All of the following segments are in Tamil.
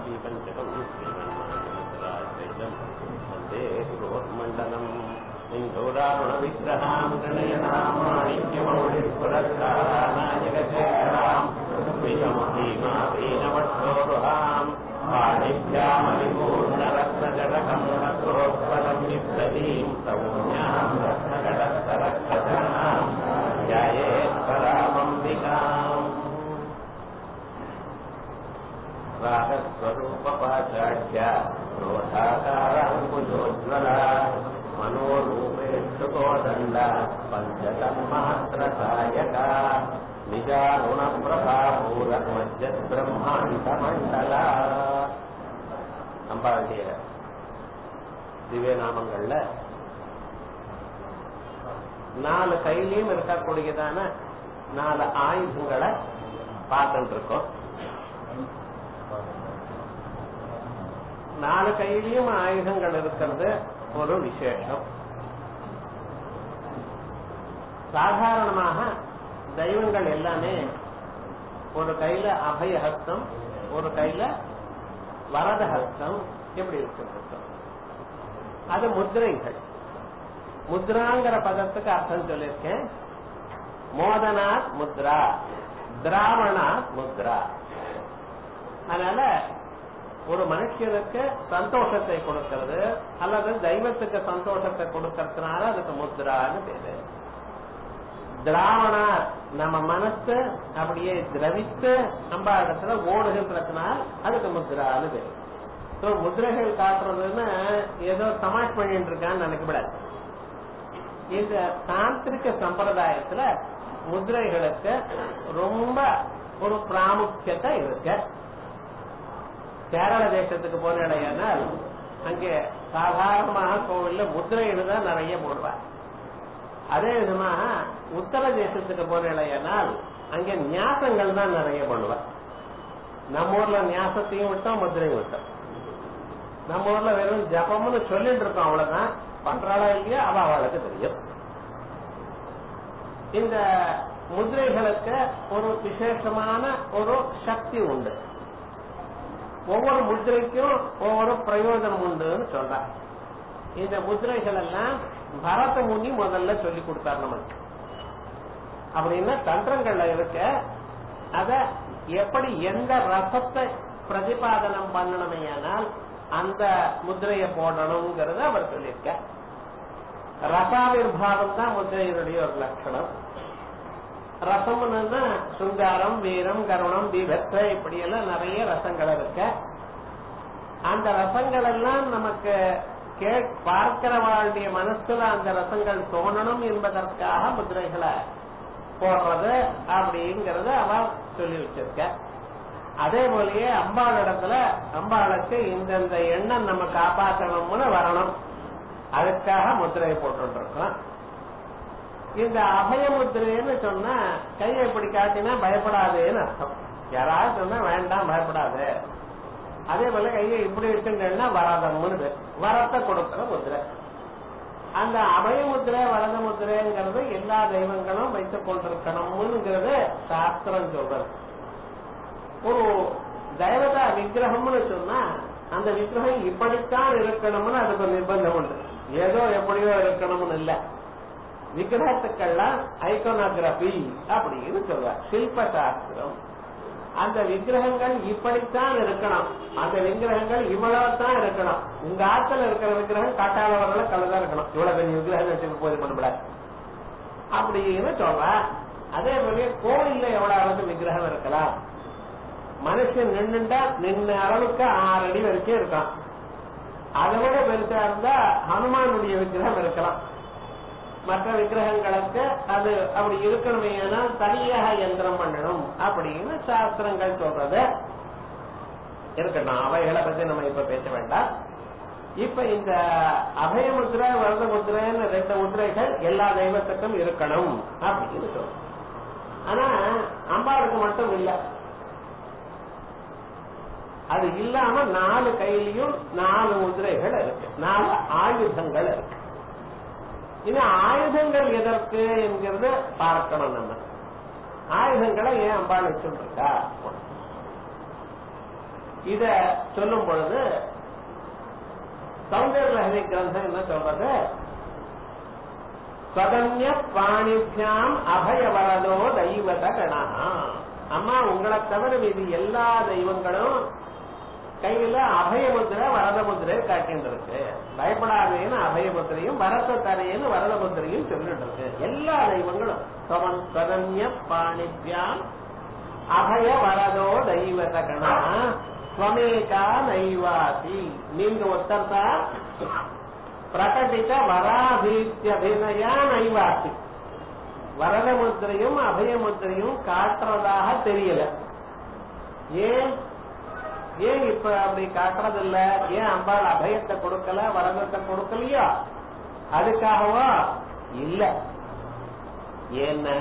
श्रीपञ्चकम् श्रीमन्महामन्त्राद्वैतम् वन्दे गुरोर्मण्डलम् सिन्धूरारुणविग्रहाम् गणयनामाणिक्यमौलिपुरस्कारानायकशेखराम् विषमहीमावीनवक्षोरुहाम् पाणिभ्यामलिपूर्णरत्नजटकम् रत्नोत्पलम् विप्रतीम् सौम्याम् रत्नगडस्तरक्षणाम् ध्यायेत् परामम्बिकाम् रागस्वरूपपाचाढ्य क्रोधाकाराङ्कुशोज्ज्वला मनोरूपेक्षुकोदण्ड पञ्चतन्मात्रसायका நிஜாருணப்பிரபாபூரமஜ்ரம்மாண்டமண்டலா அம்பாளுடைய திவ்ய நாமங்கள்ல நாலு கையிலையும் இருக்கக்கூடியதான நாலு ஆயுதங்களை பார்த்துட்டு இருக்கோம் நாலு கையிலையும் ஆயுதங்கள் இருக்கிறது ஒரு விசேஷம் சாதாரணமாக தெய்வங்கள் எல்லாமே ஒரு கையில அபயஹஸ்தம் ஒரு கையில வரதஹஸ்தம் எப்படி இருக்கு அது முத்திரைகள் முத்ராங்கிற பதத்துக்கு அர்த்தம் சொல்லியிருக்கேன் மோதனாத் முத்ரா திராவணாத் முத்ரா அதனால ஒரு மனுஷனுக்கு சந்தோஷத்தை கொடுக்கிறது அல்லது தெய்வத்துக்கு சந்தோஷத்தை கொடுக்கறதுனால அதுக்கு முத்ரான்னு பேரு திராவணா நம்ம மனசு அப்படியே திரவித்து நம்ம இடத்துல ஓடுகின்றதுனால் அதுக்கு முத்ரான்னு பேரு ஸோ முத்ரைகள் காட்டுறதுன்னு ஏதோ சமாஷ் பண்ணிட்டு இருக்கான்னு நினைக்கப்படாது இந்த தாந்திரிக சம்பிரதாயத்துல முத்ரைகளுக்கு ரொம்ப ஒரு பிராமுக்கியத்தை இருக்கு கேரள தேசத்துக்கு போனால் அங்கே சாதாரணமாக கோவில்ல முத்திரைகள் தான் நிறைய போடுவார் அதே விதமாக உத்தர தேசத்துக்கு போனால் அங்கே நியாசங்கள் தான் நிறைய பண்ணுவார் நம்ம ஊர்ல நியாசத்தையும் விட்டோம் முத்திரையும் விட்டோம் நம்ம ஊர்ல வெறும் ஜபம்னு சொல்லிட்டு இருக்கோம் அவ்வளவுதான் பண்றாளா இல்லையா அவ அவளுக்கு தெரியும் இந்த முதிரைகளுக்கு ஒரு விசேஷமான ஒரு சக்தி உண்டு ஒவ்வொரு முத்திரைக்கும் ஒவ்வொரு பிரயோஜனம் உண்டுன்னு சொல்றார் இந்த முத்திரைகள் எல்லாம் பரத முனி முதல்ல சொல்லி கொடுத்தார் நமக்கு அப்படின்னா தந்திரங்கள்ல இருக்க அத எப்படி எந்த ரசத்தை பிரதிபாதனம் பண்ணணுமையானால் அந்த முத்திரையை போடணுங்கிறத அவர் சொல்லியிருக்க ரசாவிர்பாவம் தான் முத்திரையினுடைய ஒரு லட்சணம் ரசம்னா சுங்காரம் வீரம் கருணம் விபத்த இப்படி எல்லாம் நிறைய ரசங்கள் இருக்க அந்த ரசங்கள் எல்லாம் நமக்கு கே பார்க்கிறவாளுடைய மனசுல அந்த ரசங்கள் தோணணும் என்பதற்காக முதிரைகளை போடுறது அப்படிங்கறத அவ சொல்லி வச்சிருக்க அதே போலயே அம்பாள் இடத்துல அம்பாளுக்கு இந்தந்த எண்ணம் நம்ம காப்பாற்றணும்னு வரணும் அதுக்காக முத்திரையை போட்டு இருக்கோம் இந்த அபயமுத்திரைன்னு சொன்னா கையை இப்படி காட்டினா பயப்படாதேன்னு அர்த்தம் யாராவது சொன்னா வேண்டாம் பயப்படாது அதே போல கையை இப்படி வச்சுட்டேன்னா வரதம்னு பேர் வரத்தை கொடுக்கிற முத்திரை அந்த அபயமுத்திரை வரத முத்திரைங்கிறது எல்லா தெய்வங்களும் வைத்துக் கொண்டிருக்கணும்ங்கிறது சாஸ்திரம் சொல்றது ஒரு தெய்வதா விக்கிரகம்னு சொன்னா அந்த விக்கிரகம் இப்படித்தான் இருக்கணும்னு அதுக்கு நிர்பந்தம் உண்டு ஏதோ எப்படியோ இருக்கணும்னு இல்லை விக்கிரகத்துக்கெல்லாம் ஐகோனோகிராபி அப்படின்னு சொல்றார் சில்ப சாஸ்திரம் அந்த விக்கிரகங்கள் இப்படித்தான் இருக்கணும் அந்த விக்கிரகங்கள் இவ்வளவு தான் இருக்கணும் உங்க ஆத்துல இருக்கிற விக்கிரகம் காட்டாளவர்கள கலதான் இருக்கணும் இவ்வளவு பெரிய விக்கிரகம் வச்சுக்க போது பண்ணக்கூடாது அப்படின்னு சொல்ற அதே போல கோவில்ல எவ்வளவு அளவுக்கு விக்கிரகம் இருக்கலாம் மனுஷன் நின்னுட்டா நின்ன அளவுக்கு ஆறு அடி வரைக்கும் இருக்கான் அதை விட பெருசா இருந்தா ஹனுமானுடைய விக்கிரகம் இருக்கலாம் மற்ற விக்கிரகங்களுக்கு அது அப்படி இருக்கணுமே தனியாக யந்திரம் பண்ணணும் அப்படின்னு சாஸ்திரங்கள் சொல்றது இருக்கட்டும் அவைகளை பத்தி நம்ம இப்ப பேச வேண்டாம் இப்ப இந்த அபய முத்திரை வரத முத்திரைன்னு ரெண்டு முத்திரைகள் எல்லா தெய்வத்துக்கும் இருக்கணும் அப்படின்னு சொல்றோம் ஆனா அம்பாளுக்கு மட்டும் இல்ல அது இல்லாம நாலு கையிலையும் நாலு முதிரைகள் இருக்கு நாலு ஆயுதங்கள் இருக்கு இந்த ஆயுதங்கள் எதற்கு என்கிறது பார்க்கணும் நம்ம ஆயுதங்களை ஏன் அம்பாள் வச்சுருக்கா இத சொல்லும் பொழுது சௌந்தர லஹரி கிரந்தம் என்ன சொல்றது சதன்ய பாணிபியாம் அபயவரதோ தெய்வத கணா அம்மா உங்களை தவிர மீது எல்லா தெய்வங்களும் கையில அபயமுத்திரை வரத முத்திரை காட்டின்றிருக்கு பயப்படாதேன்னு அபயமுத்திரையும் வரத்த தரையன்னு வரத முத்திரையும் சொல்லிட்டு இருக்கு எல்லா தெய்வங்களும் சவன் சதன்ய பாணிபியாம் அபய வரதோ தெய்வத கணா ஸ்வமேகா நைவாசி நீங்க ஒருத்தர் தான் பிரகடித வராபீத்தியபிநயா நைவாசி வரத முத்திரையும் அபய முத்திரையும் காட்டுறதாக தெரியல ஏன் ஏன் இப்ப அப்படி காட்டுறது இல்ல ஏன் அம்பாள் அபயத்தை கொடுக்கல வரதத்தை கொடுக்கலையோ அதுக்காகவா இல்ல ஏன்னா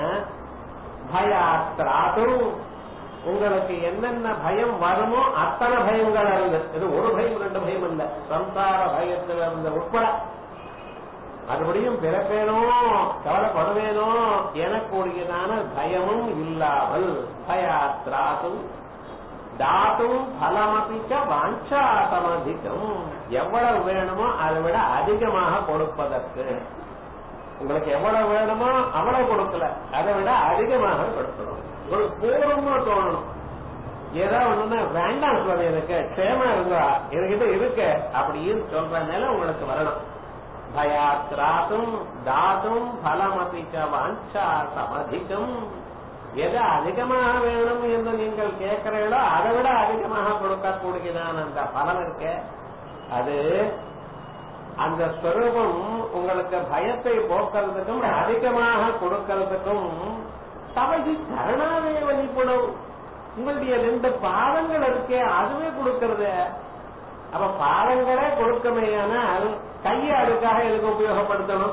பயாஸ்திராதும் உங்களுக்கு என்னென்ன பயம் வருமோ அத்தனை பயங்கள் இருந்தது இது ஒரு பயம் ரெண்டு பயம் இல்ல சம்சார பயத்தில் இருந்த உட்பட மறுபடியும் பிறப்பேனோ கவலைப்படுவேனோ எனக்கூடியதான பயமும் இல்லாமல் பயாத்ராதும் தாத்தும் பலமபிச்ச வாஞ்சாசமதிகம் எவ்வளவு வேணுமோ அதை விட அதிகமாக கொடுப்பதற்கு உங்களுக்கு எவ்வளவு வேணுமோ அவ்வளவு கொடுக்கல அதை விட அதிகமாக கொடுக்கணும் உங்களுக்கு போதும்னு தோணணும் ஏதோ ஒண்ணுன்னா வேண்டாம் சுவாமி எனக்கு க்ஷேமா இருந்தா என்கிட்ட இருக்கு அப்படின்னு சொல்ற நிலை உங்களுக்கு வரணும் பயாத்ராத்தும் தாத்தும் பலமபிச்ச வாஞ்சா சமதிகம் எது அதிகமாக வேணும் என்று நீங்கள் கேட்கிறீர்களோ அதை விட அதிகமாக கொடுக்கக்கூடியதான அந்த பலன் இருக்க அது அந்த ஸ்வரூபம் உங்களுக்கு பயத்தை போக்குறதுக்கும் அதிகமாக கொடுக்கறதுக்கும் தவசி கருணாவே வழிபடும் உங்களுடைய ரெண்டு பாதங்கள் இருக்கே அதுவே கொடுக்கறது அப்ப பாதங்களே கொடுக்கமையானால் கையை அதுக்காக எதுக்கு உபயோகப்படுத்தணும்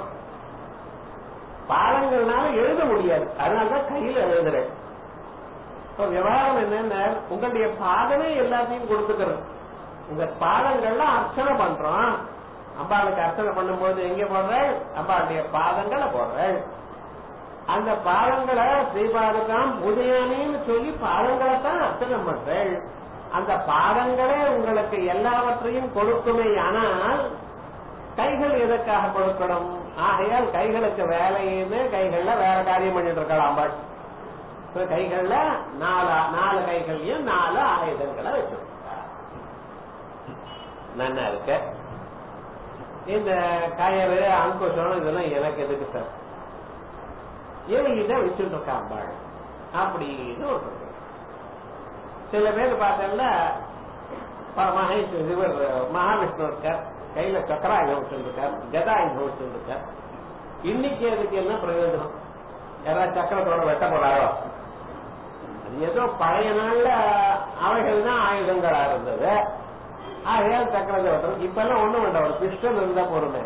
பாதங்கள்னால எழுத முடியாது அதனாலதான் கையில எழுதுறேன் இப்ப விவகாரம் என்னன்னா உங்களுடைய பாதமே எல்லாத்தையும் கொடுத்துக்கிறது உங்க பாதங்கள்ல அர்ச்சனை பண்றோம் அம்பாளுக்கு அர்ச்சனை பண்ணும்போது எங்க போடுறேன் அம்பாளுடைய பாதங்களை போடுறேன் அந்த பாதங்களை ஸ்ரீபாதகம் பூஜையானின்னு சொல்லி பாதங்களை தான் அர்ச்சனை பண்றேன் அந்த பாதங்களே உங்களுக்கு எல்லாவற்றையும் கொடுக்குமே ஆனால் கைகள் எதற்காக கொடுக்கணும் ஆகையால் கைகளுக்கு வேலையுமே கைகள்ல வேற காரியம் பண்ணிட்டு இருக்கலாம் அம்பாள் இப்ப கைகள்ல நாலு நாலு கைகள்லயும் நாலு ஆயுதங்களை வச்சிருக்கா நன்னா இருக்க இந்த கயறு அங்குஷம் இதெல்லாம் எனக்கு எதுக்கு சார் இவன் இதை வச்சுட்டு இருக்கா அம்பாள் அப்படின்னு ஒரு சொல்றது. சில பேர் பார்த்தோம்னா மகேஷ் இவர் மகாவிஷ்ணு இருக்கார் கையில சக்கராயுதம் வச்சிருக்கார் கதாயுதம் வச்சிருக்கார் இன்னைக்கு அதுக்கு என்ன பிரயோஜனம் யாராவது சக்கரத்தோட வெட்ட போறாரோ அது ஏதோ பழைய நாள்ல அவைகள் தான் ஆயுதங்களா இருந்தது ஆகையால் சக்கரத்தை வெட்டுறது இப்ப எல்லாம் ஒண்ணும் வேண்டாம் ஒரு பிஸ்டல் இருந்தா போருமே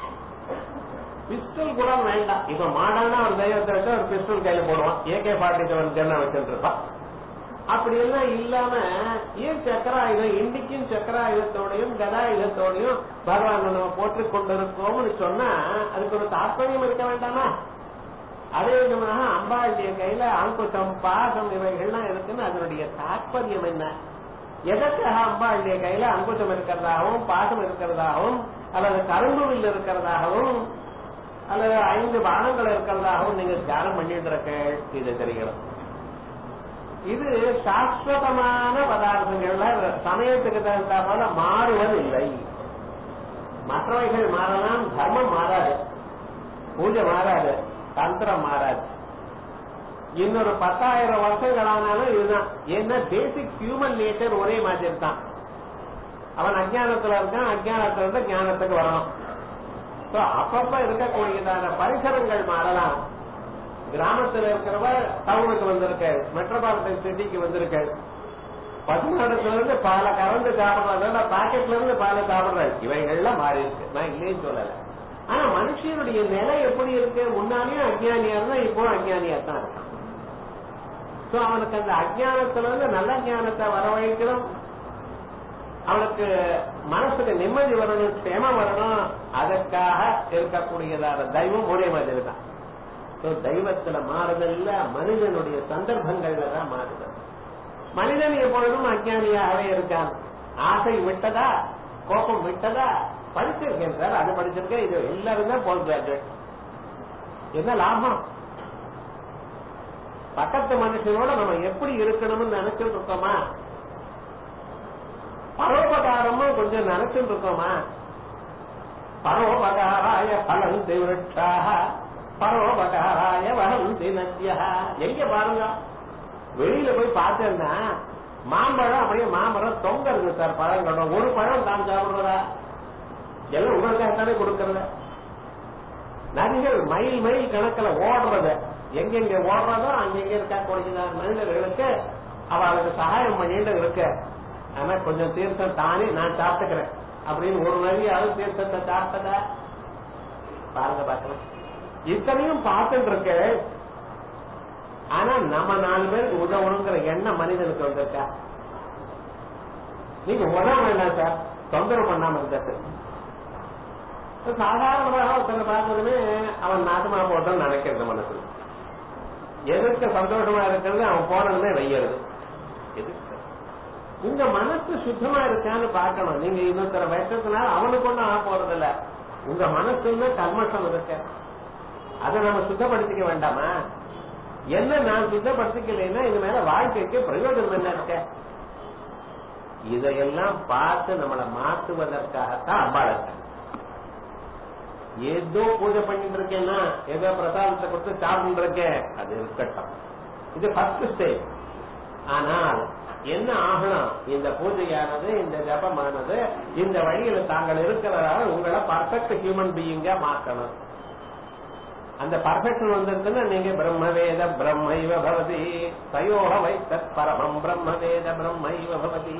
பிஸ்டல் கூட வேண்டாம் இப்ப மாடர்னா ஒரு தெய்வத்தை வச்சு ஒரு பிஸ்டல் கையில போடுவான் ஏகே ஃபார்ட்டி செவன் கண்ண வச்சுட்டு இருப்பான் அப்படி எல்லாம் இல்லாம ஏன் சக்கராயுதம் இன்னைக்கும் சக்கராயுதத்தோடையும் கதாயுதத்தோடையும் பகவான் நம்ம போட்டுக் கொண்டிருக்கோம்னு சொன்னா அதுக்கு ஒரு தாற்பயம் இருக்க வேண்டாமா அதே விதமாக அம்பாளுடைய கையில அங்குசம் பாசம் இவைகள்லாம் இருக்குன்னு அதனுடைய தாற்பயம் என்ன எதற்காக அம்பாளுடைய கையில அங்குசம் இருக்கிறதாகவும் பாசம் இருக்கிறதாகவும் அல்லது கரும்புவில் இருக்கிறதாகவும் அல்லது ஐந்து பானங்கள் இருக்கிறதாகவும் நீங்க தியானம் பண்ணிட்டு இருக்க இது தெரிகிறது இது சாஸ்வதமான பதார்த்தங்கள்ல சமயத்துக்கு தகுந்த போல மாறுவதில்லை மற்றவைகள் மாறலாம் தர்மம் மாறாது பூஜை மாறாது தந்திரம் மாறாது இன்னொரு பத்தாயிரம் வருஷங்கள் ஆனாலும் இதுதான் ஏன்னா பேசிக் ஹியூமன் நேச்சர் ஒரே மாதிரி தான் அவன் அஜானத்துல இருக்கான் அஜானத்துல இருந்து ஞானத்துக்கு வரணும் So, அப்பப்ப இருக்கக்கூடியதான பரிசரங்கள் மாறலாம் கிராமத்துல இருக்கிறவர் டவுனுக்கு வந்திருக்காரு மெட்ரோபாலிட்டன் சிட்டிக்கு வந்திருக்காரு பசுமாடத்துல இருந்து பாலை கறந்து சாப்பிடுறதுல பாக்கெட்ல இருந்து பாலை சாப்பிடுறாரு இவைகள்லாம் மாறி இருக்கு நான் இல்லைன்னு சொல்லல ஆனா மனுஷனுடைய நிலை எப்படி இருக்கு முன்னாலேயும் அஜ்ஞானியா இருந்தா இப்போ அஜ்ஞானியா தான் இருக்கான் சோ அவனுக்கு அந்த அஜ்ஞானத்துல இருந்து நல்ல ஞானத்தை வரவழைக்கணும் அவனுக்கு மனசுக்கு நிம்மதி வரணும் க்ஷேமம் வரணும் அதற்காக இருக்கக்கூடியதான தெய்வம் ஒரே மாதிரி தான் So, தெய்வத்துல மாறுதல்ல மனிதனுடைய சந்தர்ப்பங்கள்ல தான் மாறுதல் மனிதன் எப்பொழுதும் அஜானியாகவே இருக்கான் ஆசை விட்டதா கோபம் விட்டதா படிச்சிருக்கேன் சார் அது படிச்சிருக்கேன் இது எல்லாரும் தான் போஸ்ட் கிராஜுவேட் என்ன லாபம் பக்கத்து மனுஷனோட நம்ம எப்படி இருக்கணும்னு நினைச்சிட்டு இருக்கோமா பரோபகாரமும் கொஞ்சம் நினைச்சிட்டு இருக்கோமா பரோபகாராய பலந்தி விருட்சாக பரோபகாராய வளந்தி நத்தியா எங்க பாருங்க வெளியில போய் பார்த்தேன்னா மாம்பழம் அப்படியே மாமரம் தொங்க இருக்கு சார் பழம் ஒரு பழம் தான் சாப்பிடுறதா எல்லாம் உங்களுக்காகத்தானே கொடுக்கறத நதிகள் மைல் மைல் கணக்கில் ஓடுறது எங்கெங்க ஓடுறதோ அங்கெங்க இருக்கா கொடுக்கிற மனிதர்களுக்கு அவளுக்கு சகாயம் பண்ணிட்டு இருக்கு ஆனா கொஞ்சம் தீர்த்தம் தானே நான் சாப்பிட்டுக்கிறேன் அப்படின்னு ஒரு நதியாவது தீர்த்தத்தை சாப்பிட்டதா பாருங்க பார்க்கலாம் இத்தனையும் பார்த்துட்டு இருக்கு ஆனா நம்ம நாலு பேருக்கு உதவணுங்கிற எண்ணம் மனிதனுக்கு வந்திருக்கா நீங்க உதவ வேண்டாம் சார் தொந்தரவு பண்ணாம இருந்தது சாதாரணமாக ஒருத்தனை பார்த்ததுமே அவன் நாட்டுமா போட்டோம்னு நினைக்கிறது மனசுல எதுக்கு சந்தோஷமா இருக்கிறது அவன் போனதுமே வையறது எதுக்கு உங்க மனசு சுத்தமா இருக்கான்னு பார்க்கணும் நீங்க இன்னொருத்தர விஷத்தினால அவனுக்கு ஒண்ணும் ஆக போறது இல்ல உங்க மனசுல கல்மஷம் இருக்க அதை நம்ம சுத்தப்படுத்திக்க வேண்டாமா என்ன நான் சுத்தப்படுத்திக்கலைன்னா இது மேல வாழ்க்கைக்கு பிரயோஜனம் என்ன இருக்க இதையெல்லாம் பார்த்து நம்மளை மாற்றுவதற்காகத்தான் அம்பாள் இருக்க ஏதோ பூஜை பண்ணிட்டு இருக்கேன்னா ஏதோ பிரசாதத்தை கொடுத்து சாப்பிட்டு இருக்கேன் அது இருக்கட்டும் இது ஃபர்ஸ்ட் ஸ்டேஜ் ஆனால் என்ன ஆகணும் இந்த பூஜையானது இந்த ஜபமானது இந்த வழியில தாங்கள் இருக்கிறதால உங்களை பர்ஃபெக்ட் ஹியூமன் பீயிங்கா மாற்றணும் அந்த பர்ஃபெக்ஷன் வந்திருக்குன்னா நீங்க பிரம்மவேத பிரம்மைவ பவதி தயோக வைத்த பரமம் பிரம்மவேத பிரம்மைவ பவதி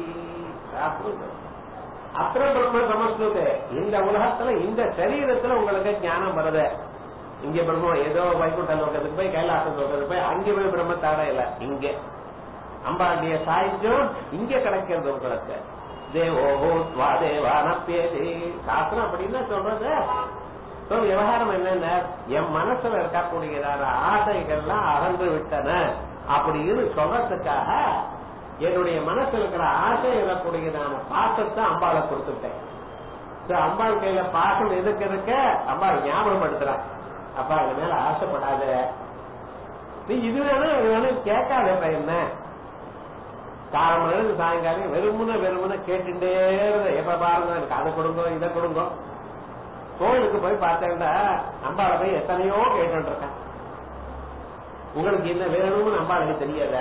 அப்புற பிரம்ம சமஸ்கிருத இந்த உலகத்துல இந்த சரீரத்துல உங்களுக்கு ஞானம் வருது இங்க பிரம்மம் ஏதோ வைகுண்ட லோகத்துக்கு போய் கைலாச லோகத்துக்கு போய் அங்க போய் பிரம்ம தாட இல்ல இங்க அம்பாண்டிய சாயுஜம் இங்க கிடைக்கிறது உங்களுக்கு தேவோ துவா தேவானப்பேதி சாஸ்திரம் அப்படின்னா சொல்றது So, விவகாரம் என்னென்ன என் மனசுல இருக்கக்கூடியதான ஆசைகள்லாம் அகன்று விட்டன அப்படின்னு சொல்றதுக்காக என்னுடைய மனசுல இருக்கிற ஆசை இருக்கக்கூடியதான பாசத்தை அம்பாளை கொடுத்துட்டேன் So, அம்பாள் கையில பாசம் எதுக்கு இருக்க அம்பாள் ஞாபகப்படுத்துறான் அப்பா அது மேல ஆசைப்படாத நீ இது வேணும் இது வேணும் கேட்காத என்ன காலம் மணிக்கு சாயங்காலம் வெறுமுன வெறுமுன கேட்டுட்டே இருந்த எப்ப பாருங்க எனக்கு அதை கொடுங்க இதை கொடுங்க கோயிலுக்கு போய் பார்த்தேன்டா அம்பாளை போய் எத்தனையோ கேட்டு இருக்கேன் உங்களுக்கு என்ன வேணும்னு அம்பாளுக்கு தெரியாத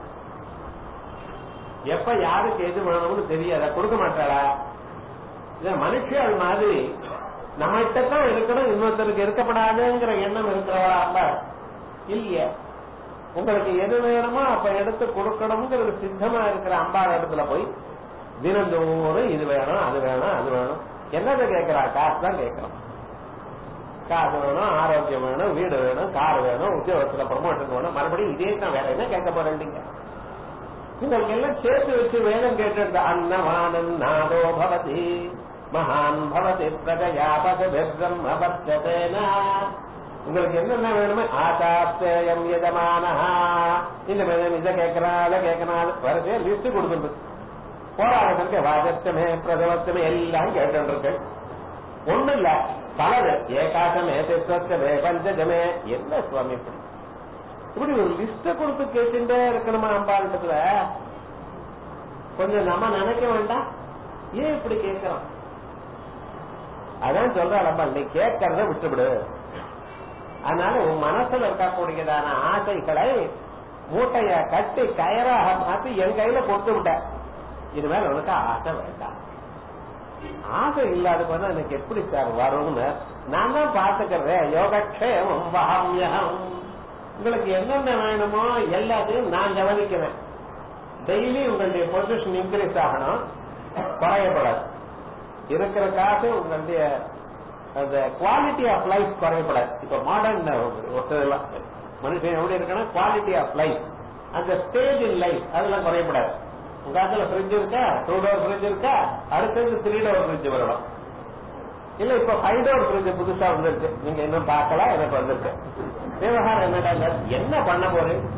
எப்ப யாருக்கு எது வேணும்னு தெரியாத கொடுக்க மாட்டாளா இத மனுஷன் அது மாதிரி நம்மகிட்ட தான் இருக்கணும் இன்னொருத்தருக்கு இருக்கப்படாதுங்கிற எண்ணம் இருக்கிறவா அம்பாள் இல்லையே உங்களுக்கு எது வேணுமோ அப்ப எடுத்து கொடுக்கணுங்கிறது சித்தமா இருக்கிற அம்பாள் இடத்துல போய் தினந்தோறும் இது வேணும் அது வேணும் அது வேணும் என்னதை கேட்கிறா காசு தான் கேட்கிறோம் காசு வேணும் ஆரோக்கியம் வேணும் வீடு வேணும் கார் வேணும் உத்தியோகத்துல ப்ரமோஷன் வேணும் மறுபடியும் இதே தான் வேற என்ன கேட்க போறீங்க உங்களுக்கு எல்லாம் சேர்த்து வச்சு வேதம் கேட்டு அன்னமானன் நாதோ பவதி மகான் பவதி பிரஜயா பசுபிரம் அபத்தேனா உங்களுக்கு என்னென்ன வேணுமே ஆசாஸ்தேயம் எதமான இந்த மேதம் இதை கேட்கறா அதை கேட்கறான் வரிசையா லிஸ்ட் கொடுத்துருக்கு போராட்டத்திற்கு வாதத்தமே பிரதவத்தமே எல்லாம் கேட்டு ஒண்ணு இல்ல பலது ஏகாசமே சித்தமே பஞ்சஜமே என்ன சுவாமி இப்படி இப்படி ஒரு லிஸ்ட கொடுத்து கேட்டுட்டே இருக்கணுமா அம்பாண்டத்துல கொஞ்சம் நம்ம நினைக்க வேண்டாம் ஏன் இப்படி கேட்கிறோம் அதான் சொல்ற அம்மா நீ கேட்கறத விட்டுவிடு அதனால உன் மனசுல இருக்கக்கூடியதான ஆசைகளை மூட்டைய கட்டி கயராக மாத்தி என் கையில கொடுத்து விட்ட இது மேல உனக்கு ஆசை வேண்டாம் ஆசை இல்லாத போனா எனக்கு எப்படி சார் வரும்னு நான் தான் பாத்துக்கிறேன் யோகக்ஷேமம் வாமியம் உங்களுக்கு என்னென்ன வேணுமோ எல்லாத்தையும் நான் கவனிக்கிறேன் டெய்லி உங்களுடைய பொசிஷன் இன்க்ரீஸ் ஆகணும் குறையப்படாது இருக்கிற காசு உங்களுடைய அந்த குவாலிட்டி ஆஃப் லைஃப் குறையப்படாது இப்ப மாடர்ன் ஒருத்ததெல்லாம் மனுஷன் எப்படி இருக்கணும் குவாலிட்டி ஆஃப் லைஃப் அந்த ஸ்டேஜ் இன் லைஃப் அதெல்லாம் குறையப்படாது உங்க காசுல ஃப்ரிட்ஜ் இருக்கா டூ டோர் ஃப்ரிட்ஜ் இருக்கா அடுத்தது த்ரீ டோர் ஃப்ரிட்ஜ் வரணும் இல்ல இப்ப ஃபைவ் டோர் ஃப்ரிட்ஜ் புதுசா வந்திருக்கு நீங்க இன்னும் பார்க்கல எனக்கு வந்திருக்கு விவகாரம் என்னடா என்ன பண்ண போறேன்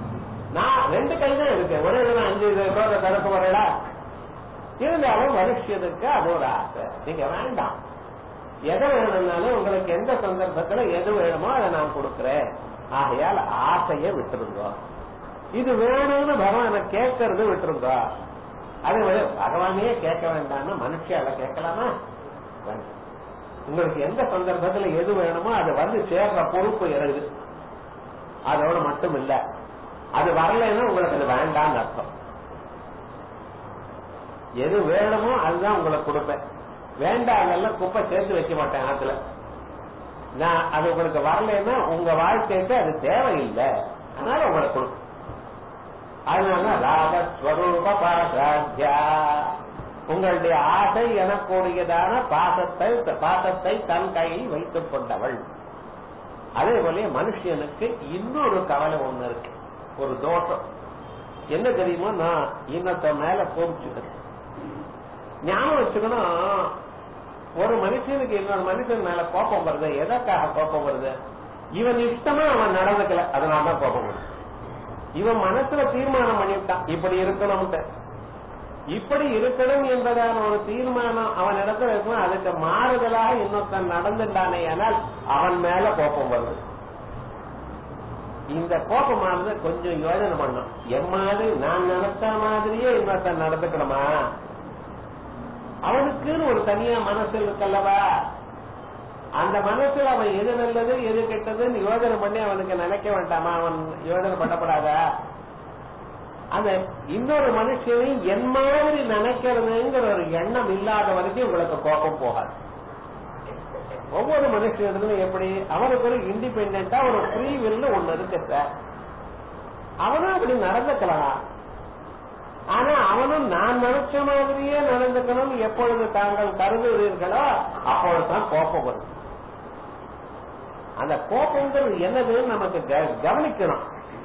நான் ரெண்டு கை தான் இருக்கு ஒரே இதுல அஞ்சு ரோட தடுக்க வரடா இருந்தாலும் மனுஷனுக்கு அது ஒரு ஆசை நீங்க வேண்டாம் எதை வேணும்னாலும் உங்களுக்கு எந்த சந்தர்ப்பத்துல எது வேணுமோ அதை நான் கொடுக்கிறேன் ஆகையால் ஆசையை விட்டுருங்க இது வேணும்னு பகவான கேட்கறது விட்டுருங்க அது வே- பகவானையே கேட்க வேண்டாம்னு மனுஷியால கேட்கலாமா வேண்டாம். உங்களுக்கு எந்த சந்தர்ப்பத்துல எது வேணுமோ அது வந்து சேர்ற பொறுப்பு இருக்குது அதோட மட்டும் இல்ல அது வரலைன்னா உங்களுக்கு அது வேண்டாம்னு அர்த்தம் எது வேணுமோ அதுதான் உங்களுக்கு கொடுப்பேன் வேண்டாம் அதெல்லாம் குப்பை சேர்த்து வைக்க மாட்டேன் ஆத்துல நான் அது உங்களுக்கு வரலைன்னா உங்க வாழ்க்கைக்கு அது தேவையில்லை அதனால உங்களுக்கு கொடுப்பேன் அதனால ராகஸ்வரூப பாசாத்தியா உங்களுடைய ஆசை எனக்கூடியதான பாசத்தை பாசத்தை தன் கையில் வைத்துக் கொண்டவள் அதே போல மனுஷனுக்கு இன்னொரு கவலை ஒண்ணு இருக்கு ஒரு தோஷம் என்ன தெரியுமோ நான் இன்னத்த மேல கோபிச்சுக்கிறேன் ஞாபகம் வச்சுக்கணும் ஒரு மனுஷனுக்கு இன்னொரு மனுஷன் மேல கோபம் வருது எதற்காக கோபம் வருது இவன் இஷ்டமா அவன் நடந்துக்கல அதனாலதான் கோபம் வருது இவன் மனசுல தீர்மானம் பண்ணிவிட்டான் இப்படி இருக்கணும்ட்டு இப்படி இருக்கணும் என்பதான ஒரு தீர்மானம் அவன் இடத்துல இருக்கணும் அதுக்கு மாறுதலாக இன்னொருத்தன் நடந்துட்டானே ஆனால் அவன் மேல கோபம் வருது இந்த கோபமானது கொஞ்சம் யோஜனை பண்ணும் என் மாதிரி நான் நினைச்ச மாதிரியே இன்னொருத்தன் நடந்துக்கணுமா அவனுக்குன்னு ஒரு தனியா மனசு இருக்கல்லவா அந்த மனசுல அவன் எது நல்லது எது கெட்டதுன்னு யோஜனை பண்ணி அவனுக்கு நினைக்க வேண்டாமா அவன் யோஜனை பண்ணப்படாதா அந்த இன்னொரு மனுஷனை என் மாதிரி நினைக்கிறதுங்கிற ஒரு எண்ணம் இல்லாத வரைக்கும் உங்களுக்கு கோபம் போகாது ஒவ்வொரு மனுஷனும் எப்படி அவனுக்கு ஒரு இண்டிபெண்டா ஒரு ஃப்ரீ வில் ஒண்ணு இருக்கு சார் அவனும் அப்படி நடந்துக்கலாம் ஆனா அவனும் நான் நினைச்ச மாதிரியே நடந்துக்கணும் எப்பொழுது தாங்கள் கருதுகிறீர்களோ அப்பொழுதுதான் கோபம் வரும் அந்த கோபங்கிறது என்னதுன்னு நமக்கு க- கவனிக்கணும்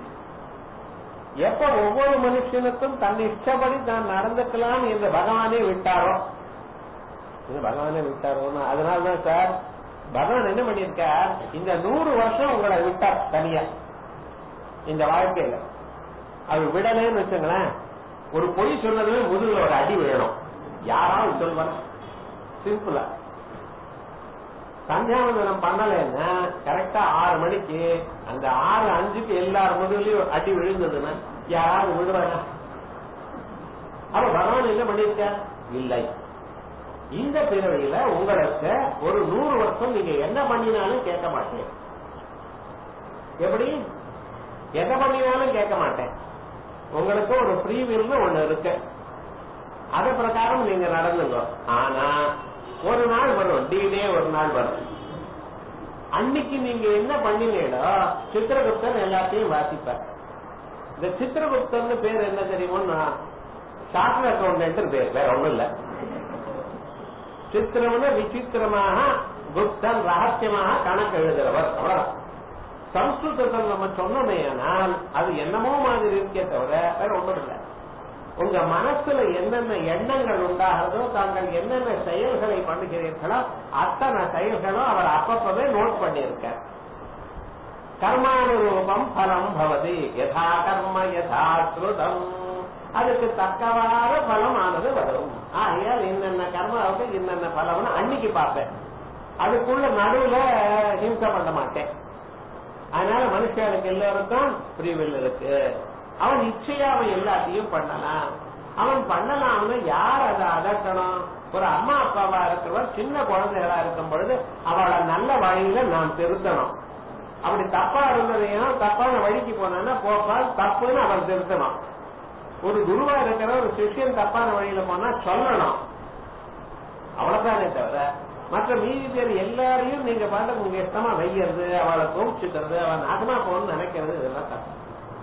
எப்ப ஒவ்வொரு மனுஷனுக்கும் தன் இஷ்டப்படி தான் நடந்துக்கலாம் என்று பகவானே விட்டாரோ இது பகவானே விட்டாரோன்னு அதனாலதான் சார் பகவான் என்ன பண்ணியிருக்கார் இந்த நூறு வருஷம் உங்களை விட்டார் தனியா இந்த வாழ்க்கையில அவர் விடலைன்னு வச்சுங்களேன் ஒரு பொய் சொன்னதுமே முதுகுல ஒரு அடி விழணும் யாராவது சொல்வாங்க சிம்பிளா சந்தியாவந்தனம் பண்ணலைன்னா கரெக்டா ஆறு மணிக்கு அந்த ஆறு அஞ்சுக்கு எல்லார் முதுகுலயும் அடி விழுந்ததுன்னா யாராவது விடுவாங்க அப்ப பகவான் என்ன பண்ணிருக்க இல்லை இந்த பிறவியில உங்களுக்கு ஒரு நூறு வருஷம் நீங்க என்ன பண்ணினாலும் கேட்க மாட்டேன் எப்படி எதை பண்ணினாலும் கேட்க மாட்டேன் உங்களுக்கு ஒரு ஃப்ரீ வில்னு ஒண்ணு இருக்கு அது பிரகாரம் நீங்க நடந்துங்க ஆனா ஒரு நாள் வரும் டீடே ஒரு நாள் வரும் அன்னைக்கு நீங்க என்ன பண்ணினீங்களோ சித்திரகுப்தன் எல்லாத்தையும் வாசிப்பார் இந்த சித்திரகுப்தன் பேர் என்ன தெரியுமோன்னா சார்ட் அக்கௌண்டன்ட் பேர் வேற ஒண்ணும் இல்ல சித்திரம்னு விசித்திரமாக குப்தன் ரகசியமாக கணக்கு எழுதுறவர் அவ்வளவுதான் சம்ஸ்கிருதத்தில் நம்ம சொன்னோமே ஆனால் அது என்னமோ மாதிரி இருக்கே தவிர வேற ஒண்ணும் இல்லை உங்க மனசுல என்னென்ன எண்ணங்கள் உண்டாகிறதோ தாங்கள் என்னென்ன செயல்களை பண்ணுகிறீர்களோ அத்தனை செயல்களும் அவர் அப்பப்பவே நோட் பண்ணியிருக்கார் கர்மானுரூபம் பலம் பவதி யதா கர்ம யதா ஸ்ருதம் அதுக்கு தக்கவாறு பலமானது வரும் ஆகையால் என்னென்ன கர்மாவுக்கு என்னென்ன பலம்னு அன்னைக்கு பார்ப்பேன் அதுக்குள்ள நடுவுல ஹிம்சை பண்ண மாட்டேன் அதனால மனுஷனுக்கு எல்லாருக்கும் பிரிவில் இருக்கு அவன் இச்சையா அவன் எல்லாத்தையும் பண்ணலாம் அவன் பண்ணலாம்னு யார் அதை அதட்டணும் ஒரு அம்மா அப்பாவா இருக்கிறவர் சின்ன குழந்தைகளா இருக்கும் பொழுது அவளை நல்ல வழியில நாம் திருத்தணும் அப்படி தப்பா இருந்ததையும் தப்பான வழிக்கு போனான்னா போப்பால் தப்புன்னு அவன் திருத்தணும் ஒரு குருவா இருக்கிற ஒரு சிஷ்யன் தப்பான வழியில போனா சொல்லணும் அவ்வளவுதானே தவிர மற்ற மீதி பேர் எல்லாரையும் நீங்க பாட்டு உங்க இஷ்டமா வைக்கிறது அவளை கோபிச்சுக்கிறது அவன் நாகமா போகணும்னு நினைக்கிறது இதெல்லாம் தப்பு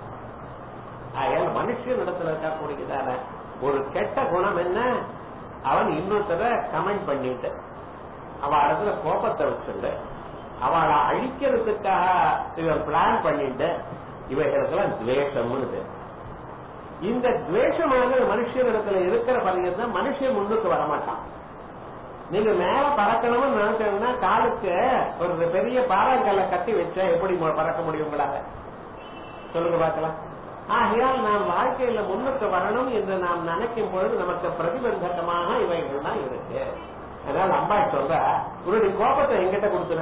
ஆகையால் மனுஷன் இடத்துல இருக்கக்கூடியதான ஒரு கெட்ட குணம் என்ன அவன் இன்னொருத்தர கமெண்ட் பண்ணிட்டு அவ இடத்துல கோபத்தை வச்சுட்டு அவளை அழிக்கிறதுக்காக இவன் பிளான் பண்ணிட்டு இவைகளுக்கெல்லாம் துவேஷம்னு பேர். இந்த துவேஷமானது மனுஷனிடத்துல இருக்கிற பணிகள் தான் மனுஷன் முன்னுக்கு வரமாட்டான் நீங்க மேல பறக்கணும்னு நினைச்சீங்கன்னா காலுக்கு ஒரு பெரிய பாறாங்கல்ல கட்டி வச்சா எப்படி மு- பறக்க முடியும் உங்களால சொல்லுங்க பார்க்கலாம் ஆகையால் நாம் வாழ்க்கையில முன்னுக்கு வரணும் என்று நாம் நினைக்கும் பொழுது நமக்கு பிரதிபந்தகமாக இவைகள் தான் இருக்கு அதனால அம்மா சொல்ற உன்னுடைய கோபத்தை எங்கிட்ட கொடுத்துரு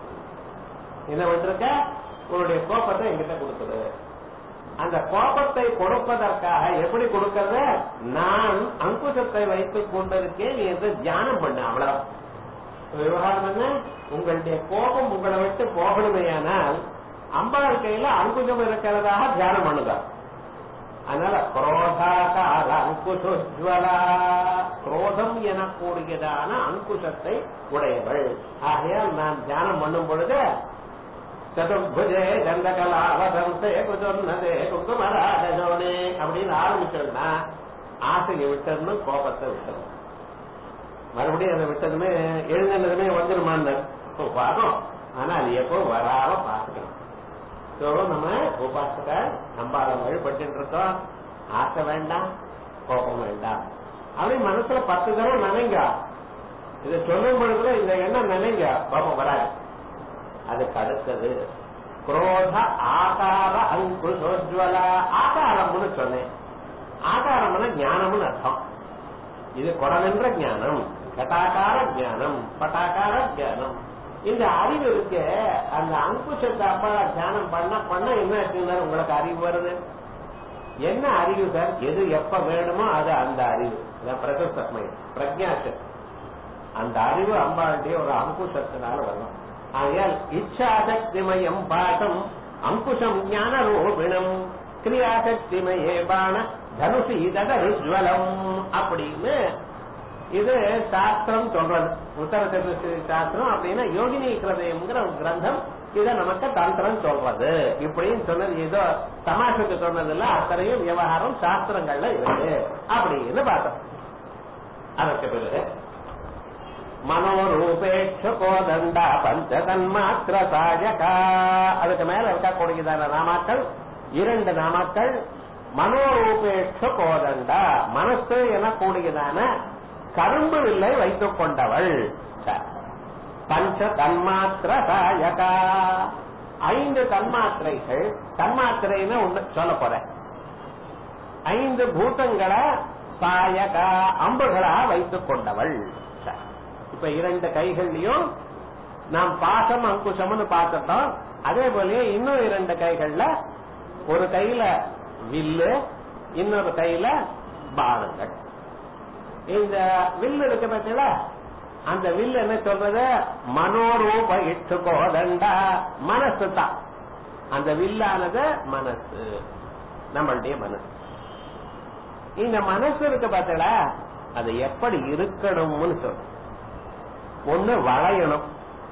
என்ன பண்ணிருக்க உன்னுடைய கோபத்தை எங்கிட்ட கொடுத்துரு அந்த கோபத்தை கொடுப்பதற்காக எப்படி கொடுக்கறது நான் அங்குசத்தை வைத்துக் கொண்டிருக்கேன் என்று தியானம் பண்ண அவ்வளவு விவகாரம் என்ன உங்களுடைய கோபம் உங்களை விட்டு போகணுமேயானால் அம்பாள் கையில அங்குஜம் இருக்கிறதாக தியானம் பண்ணுங்க அதனால குரோதாகார அங்குஷோஜ்வலா குரோதம் எனக்கூடியதான அங்குஷத்தை உடையவள் ஆகையால் நான் தியானம் பண்ணும் பொழுது சதுர்புஜே கந்தகலாவதந்தே குஜொன்னதே குங்குமராஜோனே அப்படின்னு ஆரம்பிச்சோம்னா ஆசையை விட்டணும் கோபத்தை விட்டணும் மறுபடியும் அதை விட்டதுமே எழுந்ததுமே வந்துருமான்னு பார்க்கும் ஆனா அது எப்போ வராம பார்த்துக்கணும் ஸோ நம்ம உபாசக நம்பால வழிபட்டு இருக்கோம் ஆசை வேண்டாம் கோபம் வேண்டாம் அப்படி மனசுல பத்து தடவை நினைங்க இதை சொல்லும் பொழுதுல இந்த எண்ணம் நினைங்க கோபம் வராது அதுக்கு அடுத்தது குரோத ஆகார அங்குஷோஜ்வல ஆகாரம்னு சொன்னேன் ஆகாரம்னா ஞானம்னு அர்த்தம் இது குடமென்ற ஞானம் கட்டாகார ஞானம் பட்டாகார ஞானம் இந்த அறிவு இருக்க அந்த அங்குஷத்தை அப்பா தியானம் பண்ண பண்ண என்ன ஆச்சுன்னா உங்களுக்கு அறிவு வருது என்ன அறிவு சார் எது எப்ப வேணுமோ அது அந்த அறிவு பிரசஸ்தமை பிரஜாசக்தி அந்த அறிவு அம்பாளுடைய ஒரு அங்குஷத்தினால வரும் ஆகையால் இச்சாசக்திமயம் பாசம் அங்குஷம் ஞான ரூபிணம் கிரியாசக்திமயே பான தனுஷி தகருஜ்வலம் அப்படின்னு இது சாஸ்திரம் சொல்றது உத்தர சதுர்த்தி சாஸ்திரம் அப்படின்னா யோகினி கிரதயம்ங்கிற ஒரு கிரந்தம் இத நமக்கு தந்திரம் சொல்றது இப்படின்னு சொன்னது ஏதோ தமாஷுக்கு சொன்னது இல்ல அத்தனையும் விவகாரம் சாஸ்திரங்கள்ல இருக்கு அப்படின்னு பார்த்தோம் அதற்கு பிறகு மனோரூபேட்ச கோதண்டா பஞ்ச தன்மாத்திர சாயகா அதுக்கு மேல இருக்கக்கூடியதான நாமாக்கள் இரண்டு நாமாக்கள் மனோரூபேட்ச கோதண்டா மனசு எனக்கூடியதான கரும்பு வில்லை வைத்துக் கொண்டவள் பஞ்ச தன்மாத்திர சாயகா ஐந்து தன்மாத்திரைகள் தன்மாத்திரைன்னு ஒண்ணு சொல்ல போறேன் ஐந்து பூதங்களை சாயகா அம்புகளா வைத்துக் கொண்டவள் இப்ப இரண்டு கைகள்லயும் நாம் பாசம் அங்குசம்னு பார்த்துட்டோம் அதே போலயே இன்னும் இரண்டு கைகள்ல ஒரு கையில வில்லு இன்னொரு கையில பானங்கள் இந்த வில்லு இருக்கு பார்த்தீங்களா அந்த வில்லு என்ன சொல்றது மனோரூப இட்டு கோதண்டா மனசு தான் அந்த வில்லானது மனசு நம்மளுடைய மனசு இந்த மனசு இருக்கு பார்த்தீங்களா அது எப்படி இருக்கணும்னு சொல்லு ஒண்ணு வளையணும்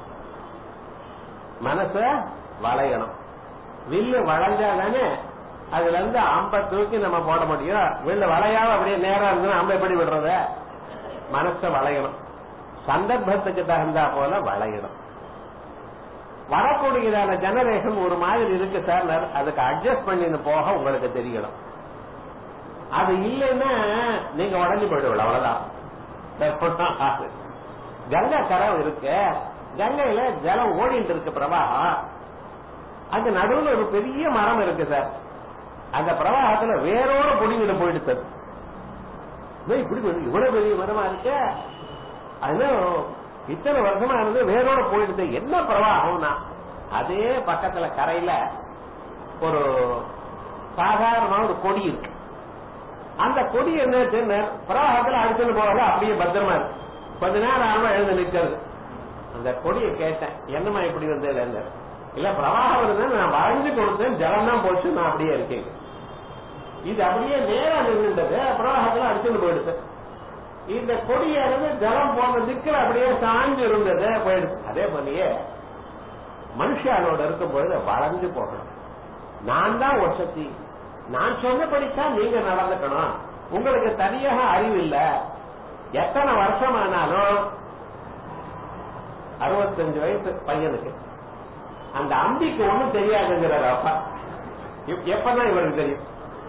மனச வளையணும் வில்லு வளைஞ்சாதானே அதுல இருந்து அம்ப தூக்கி நம்ம போட முடியும் வில்லு வளையாம அப்படியே நேரா இருந்து அம்ப எப்படி விடுறத மனச வளையணும் சந்தர்ப்பத்துக்கு தகுந்தா போல வளையணும் வரக்கூடியதான ஜெனரேஷன் ஒரு மாதிரி இருக்கு சார் அதுக்கு அட்ஜஸ்ட் பண்ணின்னு போக உங்களுக்கு தெரியணும் அது இல்லைன்னா நீங்க உடஞ்சி போயிடுவீங்க அவ்வளவுதான் கங்கா கரை இருக்கு கங்கையில ஜலம் ஓடிட்டு இருக்கு பிரவாகம் அங்க நடுவுல ஒரு பெரிய மரம் இருக்கு சார் அந்த பிரவாகத்துல வேரோட பொடிங்கிட்டு போயிட்டு சார் இப்படி இவ்வளவு பெரிய மரமா இருக்கு அதனால இத்தனை வருஷமா இருந்து வேரோட போயிடுது என்ன பிரவாகம்னா அதே பக்கத்துல கரையில ஒரு சாதாரணமா ஒரு கொடி இருக்கு அந்த கொடி என்ன பிரவாகத்துல அடிச்சுட்டு போகல அப்படியே பத்திரமா இருக்கு கொஞ்ச நேரம் ஆமா எழுந்து நிக்கிறது அந்த கொடியை கேட்டேன் என்னமா இப்படி வந்தது இல்ல பிரவாகம் வருது நான் வளைஞ்சு கொடுத்தேன் ஜலம் தான் போச்சு நான் அப்படியே இருக்கேன் இது அப்படியே நேரா நின்றுட்டது பிரவாகத்துல அடிச்சுட்டு போயிடுது இந்த கொடியானது ஜலம் போன திக்கில் அப்படியே சாஞ்சு இருந்தது போயிடுது அதே போலயே மனுஷானோட இருக்கும் பொழுது வளைஞ்சு போகணும் நான் தான் ஒரு சக்தி நான் சொன்னபடித்தான் நீங்க நடந்துக்கணும் உங்களுக்கு தனியாக அறிவு இல்லை எத்தனை வருஷம் ஆனாலும் அறுபத்தஞ்சு வயசு பையனுக்கு அந்த அம்பிக்கு ஒண்ணும் தெரியாதுங்கிறார் அப்பா எப்பதான் இவருக்கு தெரியும்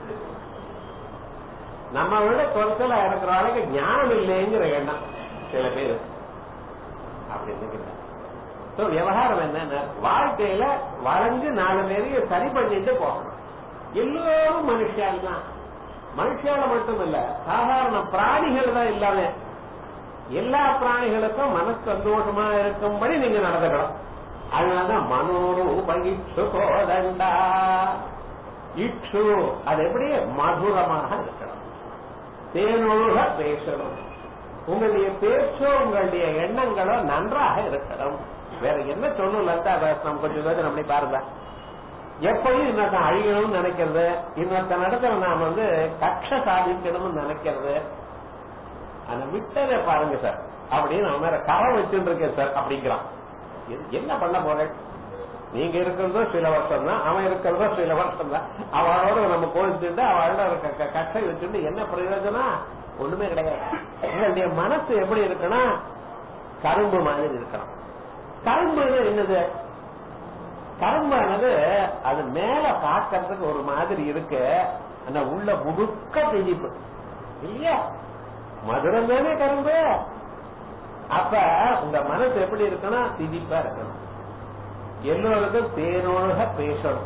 நம்ம விட குறைச்சலா இருக்கிற ஆளுக்கு ஞானம் இல்லைங்கிற எண்ணம் சில பேர் அப்படின்னு விவகாரம் என்ன வாழ்க்கையில வளைஞ்சு நாலு பேரையும் சரி பண்ணிட்டு போகணும் எல்லோரும் மனுஷால் தான் மனுஷால மட்டும் இல்ல சாதாரண பிராணிகள் தான் இல்லாம எல்லா பிராணிகளுக்கும் மனசு சந்தோஷமா இருக்கும்படி நீங்க நடந்துக்கணும் அதனாலதான் மனோரூப இச்சு கோதண்டா இச்சு அது எப்படி மதுரமாக இருக்கணும் தேனொழுக பேசணும் உங்களுடைய பேச்சோ உங்களுடைய எண்ணங்களோ நன்றாக இருக்கணும் வேற என்ன சொல்லணும் லதா நம்ம கொஞ்சம் யோசனை பண்ணி பாருங்க எப்பயும் இன்னொருத்தன் அழியணும்னு நினைக்கிறது இன்னொருத்தன் இடத்துல நாம வந்து கட்ச சாதிக்கணும்னு நினைக்கிறது அந்த விட்டதை பாருங்க சார் அப்படின்னு அவன் மேல கரை வச்சுட்டு இருக்கேன் சார் அப்படிங்கிறான் இது என்ன பண்ண போறேன் நீங்க இருக்கிறதோ சில வருஷம் தான் அவன் இருக்கிறதோ சில வருஷம் தான் அவளோட நம்ம கோவிச்சுட்டு அவளோட ஒரு க- க- கட்டை வச்சுட்டு என்ன பிரயோஜனம் ஒண்ணுமே கிடையாது உங்களுடைய மனசு எப்படி இருக்கணும் கரும்பு மாதிரி இருக்கணும் கரும்பு என்னது கரும்பானது அது மேல பார்க்கறதுக்கு ஒரு மாதிரி இருக்கு ஆனா உள்ள முழுக்க திதிப்பு இல்லையா மதுரம் தானே கரும்பு அப்ப உங்க மனசு எப்படி இருக்கணும் திதிப்பா இருக்கணும் எல்லோருக்கும் தேனொழுக பேசணும்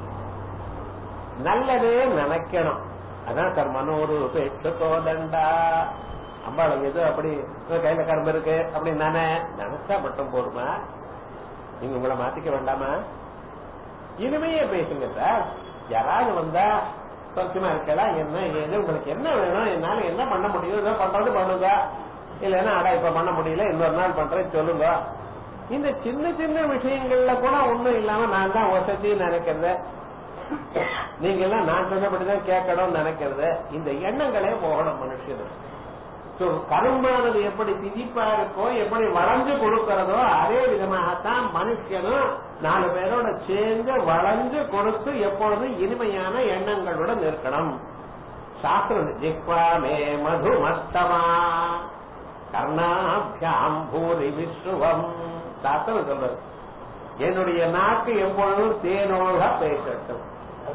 நல்லதே நினைக்கணும் அதான் சார் மனோரு பேச்சு தோதண்டா அம்பாளுக்கு எது அப்படி உங்க கையில கரும்பு இருக்கு அப்படின்னு நானே நினைச்சா மட்டும் போருமா நீங்க உங்களை மாத்திக்க வேண்டாமா இனிமையே பேசுங்க சார் யாராவது வந்தா சௌக்கியமா இருக்கலாம் என்ன ஏது உங்களுக்கு என்ன வேணும் என்னால என்ன பண்ண முடியும் ஏதோ பண்றது பண்ணுங்க இல்லைன்னா அடா இப்ப பண்ண முடியல இன்னொரு நாள் பண்றேன் சொல்லுங்க இந்த சின்ன சின்ன விஷயங்கள்ல கூட ஒண்ணும் இல்லாம நான் தான் வசதி நினைக்கிறது நீங்க எல்லாம் நான் சொன்னபடிதான் கேட்கணும்னு நினைக்கிறது இந்த எண்ணங்களே போகணும் மனுஷனுக்கு So, கரும்பானது எப்படி திதிப்பா இருக்கோ எப்படி வளைஞ்சு கொடுக்கிறதோ அதே விதமாகத்தான் மனுஷனும் நாலு பேரோட சேர்ந்து வளைஞ்சு கொடுத்து எப்பொழுதும் இனிமையான எண்ணங்களுடன் இருக்கணும் சாஸ்திரம் ஜிக்வா மே மது மஸ்தமா கர்ணாபியாம் பூரி விஸ்ருவம் சாஸ்திரம் சொல்றது என்னுடைய நாக்கு எப்பொழுதும் தேனோக பேசட்டும்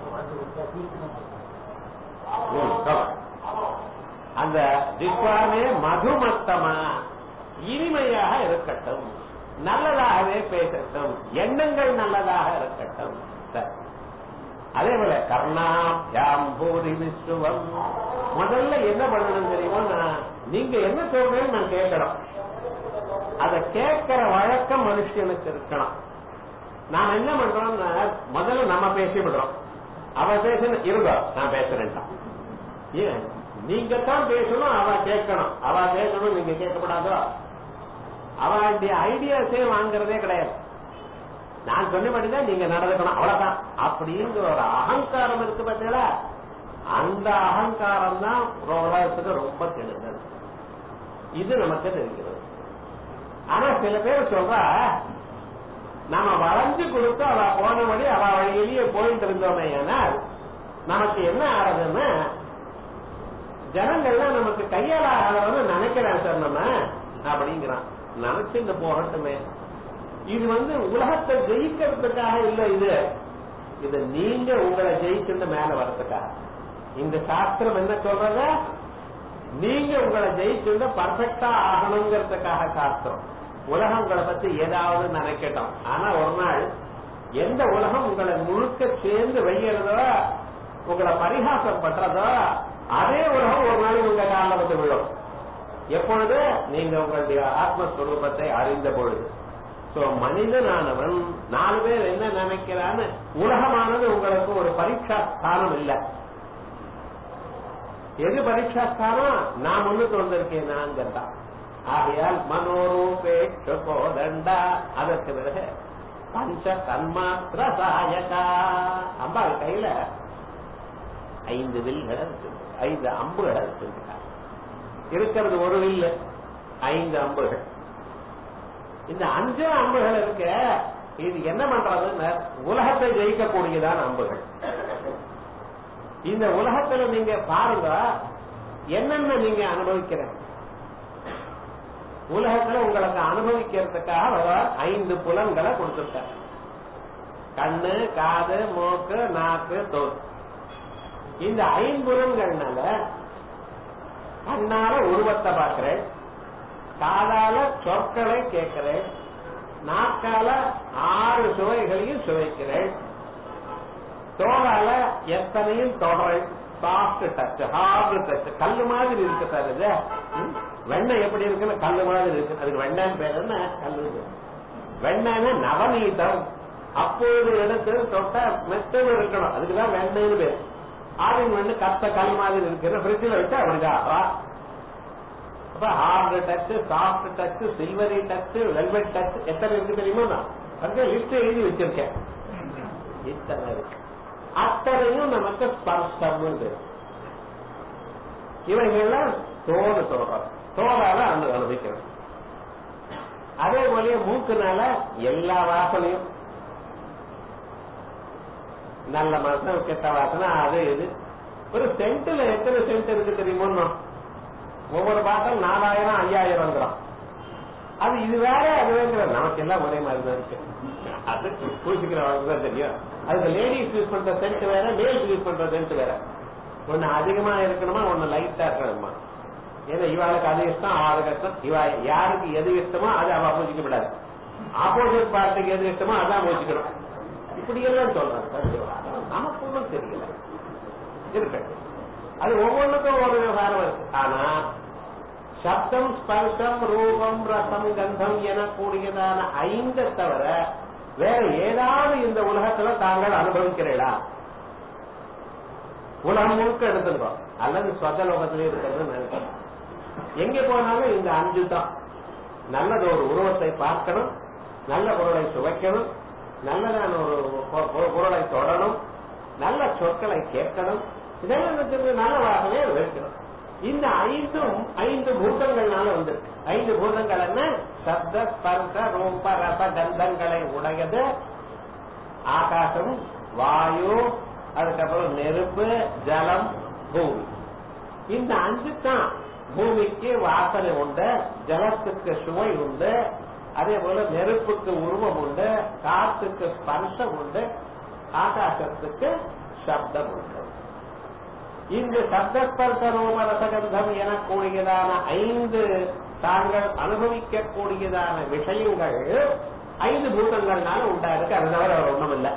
ம், சொல்லுங்க. அந்த ஜிக்வாமே மதுமத்தமா இனிமையாக இருக்கட்டும் நல்லதாகவே பேசட்டும் எண்ணங்கள் நல்லதாக இருக்கட்டும் சரி. அதே போல கர்ணாபியாம் பூரி விஸ்ருவம் முதல்ல என்ன பண்ணணும் தெரியுமா நான் நீங்க என்ன சொல்றேன்னு நான் கேட்கணும் அத கேட்கிற வழக்கம் மனுஷனுக்கு இருக்கணும் நாம் என்ன பண்றோம்னா முதல்ல நம்ம பேசி விடுறோம் அவ பேசணும் இருங்க நான் பேசுறேன்ட்டான் ஏன் நீங்க தான் பேசணும் அவ கேட்கணும் அவ பேசணும் நீங்க கேட்கப்படாதோ அவளுடைய ஐடியாஸே வாங்குறதே கிடையாது நான் சொன்னபடிதான் நீங்க நடந்துக்கணும் அவ்வளவுதான் அப்படிங்கிற ஒரு அகங்காரம் இருக்கு பார்த்தீங்களா அந்த அகங்காரம் தான் உலகத்துக்கு ரொம்ப கெடுதல் இது நமக்கு தெரிகிறது ஆனா சில பேர் சொல்றா நாம வளைஞ்சு கொடுத்து அவ போனபடி அவ வழியிலேயே போயிட்டு இருந்தோமே ஆனால் நமக்கு என்ன ஆறதுன்னா ஜனங்கள்லாம் நமக்கு கையால ஆகிறவங்க நினைக்கிறான் சார் நம்ம அப்படிங்கிறான் நினைச்சுட்டு போகட்டுமே இது வந்து உலகத்தை ஜெயிக்கிறதுக்காக இல்ல இது இது நீங்க உங்களை ஜெயிச்சுட்டு மேல வர்றதுக்காக இந்த சாஸ்திரம் என்ன சொல்றத நீங்க உங்களை ஜெயிச்சுட்டு பர்ஃபெக்டா ஆகணுங்கிறதுக்காக சாஸ்திரம் உலகம் உங்களை பத்தி ஏதாவது நினைக்கட்டும் ஆனா ஒரு நாள் எந்த உலகம் உங்களை முழுக்க சேர்ந்து வெய்யறதோ உங்களை பரிகாசம் பண்றதோ அதே உலகம் ஒரு நாளைக்கு உங்க காலில் வந்து விழும் எப்பொழுது நீங்க உங்களுடைய ஆத்மஸ்வரூபத்தை அறிந்த பொழுது சோ மனிதனானவன் நாலு பேர் என்ன நினைக்கிறான்னு உலகமானது உங்களுக்கு ஒரு பரீட்சா ஸ்தானம் இல்ல எது பரீட்சா ஸ்தானம் நான் முன்னுக்கு வந்திருக்கேன் நான்கிறதா ஆகையால் மனோரூபேட்ச கோதண்டா அதற்கு பிறகு பஞ்ச தன்மாத்திர சாயகா அம்பாள் கையில ஐந்து வில்களை வச்சிருக்காங்க ஐந்து அம்புகளை வச்சிருக்காங்க இருக்கிறது ஒரு வில்லு ஐந்து அம்புகள் இந்த அஞ்சு அம்புகள் இருக்க இது என்ன பண்றதுன்னு உலகத்தை ஜெயிக்கக்கூடியதான அம்புகள் இந்த உலகத்துல நீங்க பாருங்க என்னென்ன நீங்க அனுபவிக்கிற உலகத்துல உங்களுக்கு அனுபவிக்கிறதுக்காக அவர் ஐந்து புலன்களை கொடுத்துருக்கார் கண்ணு காது மூக்கு நாக்கு தோல் இந்த ஐம்புலன்கள்னால கண்ணால உருவத்தை பார்க்கிறேன் காதால சொற்களை கேட்கிறேன் நாக்கால ஆறு சுவைகளையும் சுவைக்கிறேன் தோலால எத்தனையும் தொடர் சாஃப்ட் டச் ஹார்ட் டச் கல்லு மாதிரி இருக்கு சார் இது ம்? வெண்ணெய் எப்படி இருக்குன்னு கல்லு மாதிரி இருக்கு அதுக்கு வெண்ணெய்னு பேர் என்ன கல்லு வெண்ணெய்னா நவநீதம் அப்போது எடுத்து தொட்ட மெத்தம் இருக்கணும் அதுக்குதான் வெண்ணெய்னு பேர் ஆவின் வெண்ணு கத்த கல் மாதிரி இருக்கிற ஃப்ரிட்ஜில் வச்சா அப்படிதான் வா. அப்ப hard touch soft touch silvery touch velvet touch எத்தனை இருக்கு தெரியுமா நான் அதுக்கு லிஸ்ட் எழுதி வச்சிருக்கேன் இத்தனை இருக்கு அத்தனையும் நமக்கு ஸ்பர்ஷம்னு பேரு. இவைகள்லாம் தோடு சொல்றோம் தோலால அந்த அனுபவிக்கிறோம் அதே போலயே மூக்குனால எல்லா வாசனையும் நல்ல வாசனை கெட்ட வாசனை அது இது ஒரு சென்ட்ல எத்தனை சென்ட் இருக்கு தெரியுமோ ஒவ்வொரு பாட்டம் நாலாயிரம் ஐயாயிரம் அது இது வேற அது வேற நமக்கு எல்லாம் ஒரே மாதிரி தான் இருக்கு அது பூசிக்கிறவங்களுக்கு தான் தெரியும் அதுக்கு லேடிஸ் யூஸ் பண்ற சென்ட் வேற மேல்ஸ் யூஸ் பண்ற சென்ட் வேற ஒண்ணு அதிகமா இருக்கணுமா ஒண்ணு லைட்டா இருக்கணுமா ஏன்னா இவாளுக்கு அது இஷ்டம் அவளுக்கு இஷ்டம் இவா யாருக்கு எது இஷ்டமோ அது அவ பூஜிக்க விடாது ஆப்போசிட் பார்ட்டிக்கு எது இஷ்டமோ அதான் பூஜிக்கணும் இப்படி எல்லாம் சொல்றாங்க அதெல்லாம் நமக்கு ஒன்றும் தெரியல இருக்கு அது ஒவ்வொன்றுக்கும் ஒரு விவகாரம் இருக்கு ஆனா சப்தம் ஸ்பர்ஷம் ரூபம் ரசம் கந்தம் எனக்கூடியதான ஐந்த தவிர வேற ஏதாவது இந்த உலகத்துல தாங்கள் அனுபவிக்கிறீர்களா உலகம் முழுக்க எடுத்துருக்கோம் அல்லது சொந்த லோகத்திலே இருக்கிறது நினைக்கிறோம் எங்க போனாலும் இந்த அஞ்சு தான் நல்லது ஒரு உருவத்தை பார்க்கணும் நல்ல பொருளை சுவைக்கணும் நல்லதான ஒரு பொ- பொ- பொருளை தொடணும் நல்ல சொற்களை கேட்கணும் இதெல்லாம் வச்சிருந்து நல்ல வாசனையை வைக்கணும் இந்த ஐந்தும் ஐந்து பூதங்கள்னால வந்திருக்கு ஐந்து பூதங்கள் என்ன சப்த ஸ்பர்ச ரூப ரச கந்தங்களை உடையது ஆகாசம் வாயு அதுக்கப்புறம் நெருப்பு ஜலம் பூமி இந்த அஞ்சு தான் பூமிக்கு வாசனை உண்டு ஜலத்துக்கு சுவை உண்டு அதே போல நெருப்புக்கு உருவம் உண்டு காத்துக்கு ஸ்பர்ஷம் உண்டு ஆகாசத்துக்கு சப்தம் உண்டு இந்த சப்தஸ்பர்ச ரூப ரசகந்தம் எனக்கூடியதான ஐந்து தாங்கள் அனுபவிக்கக்கூடியதான விஷயங்கள் ஐந்து பூதங்கள்னால உண்டா இருக்கு அது தவிர வேற ஒண்ணும் இல்லை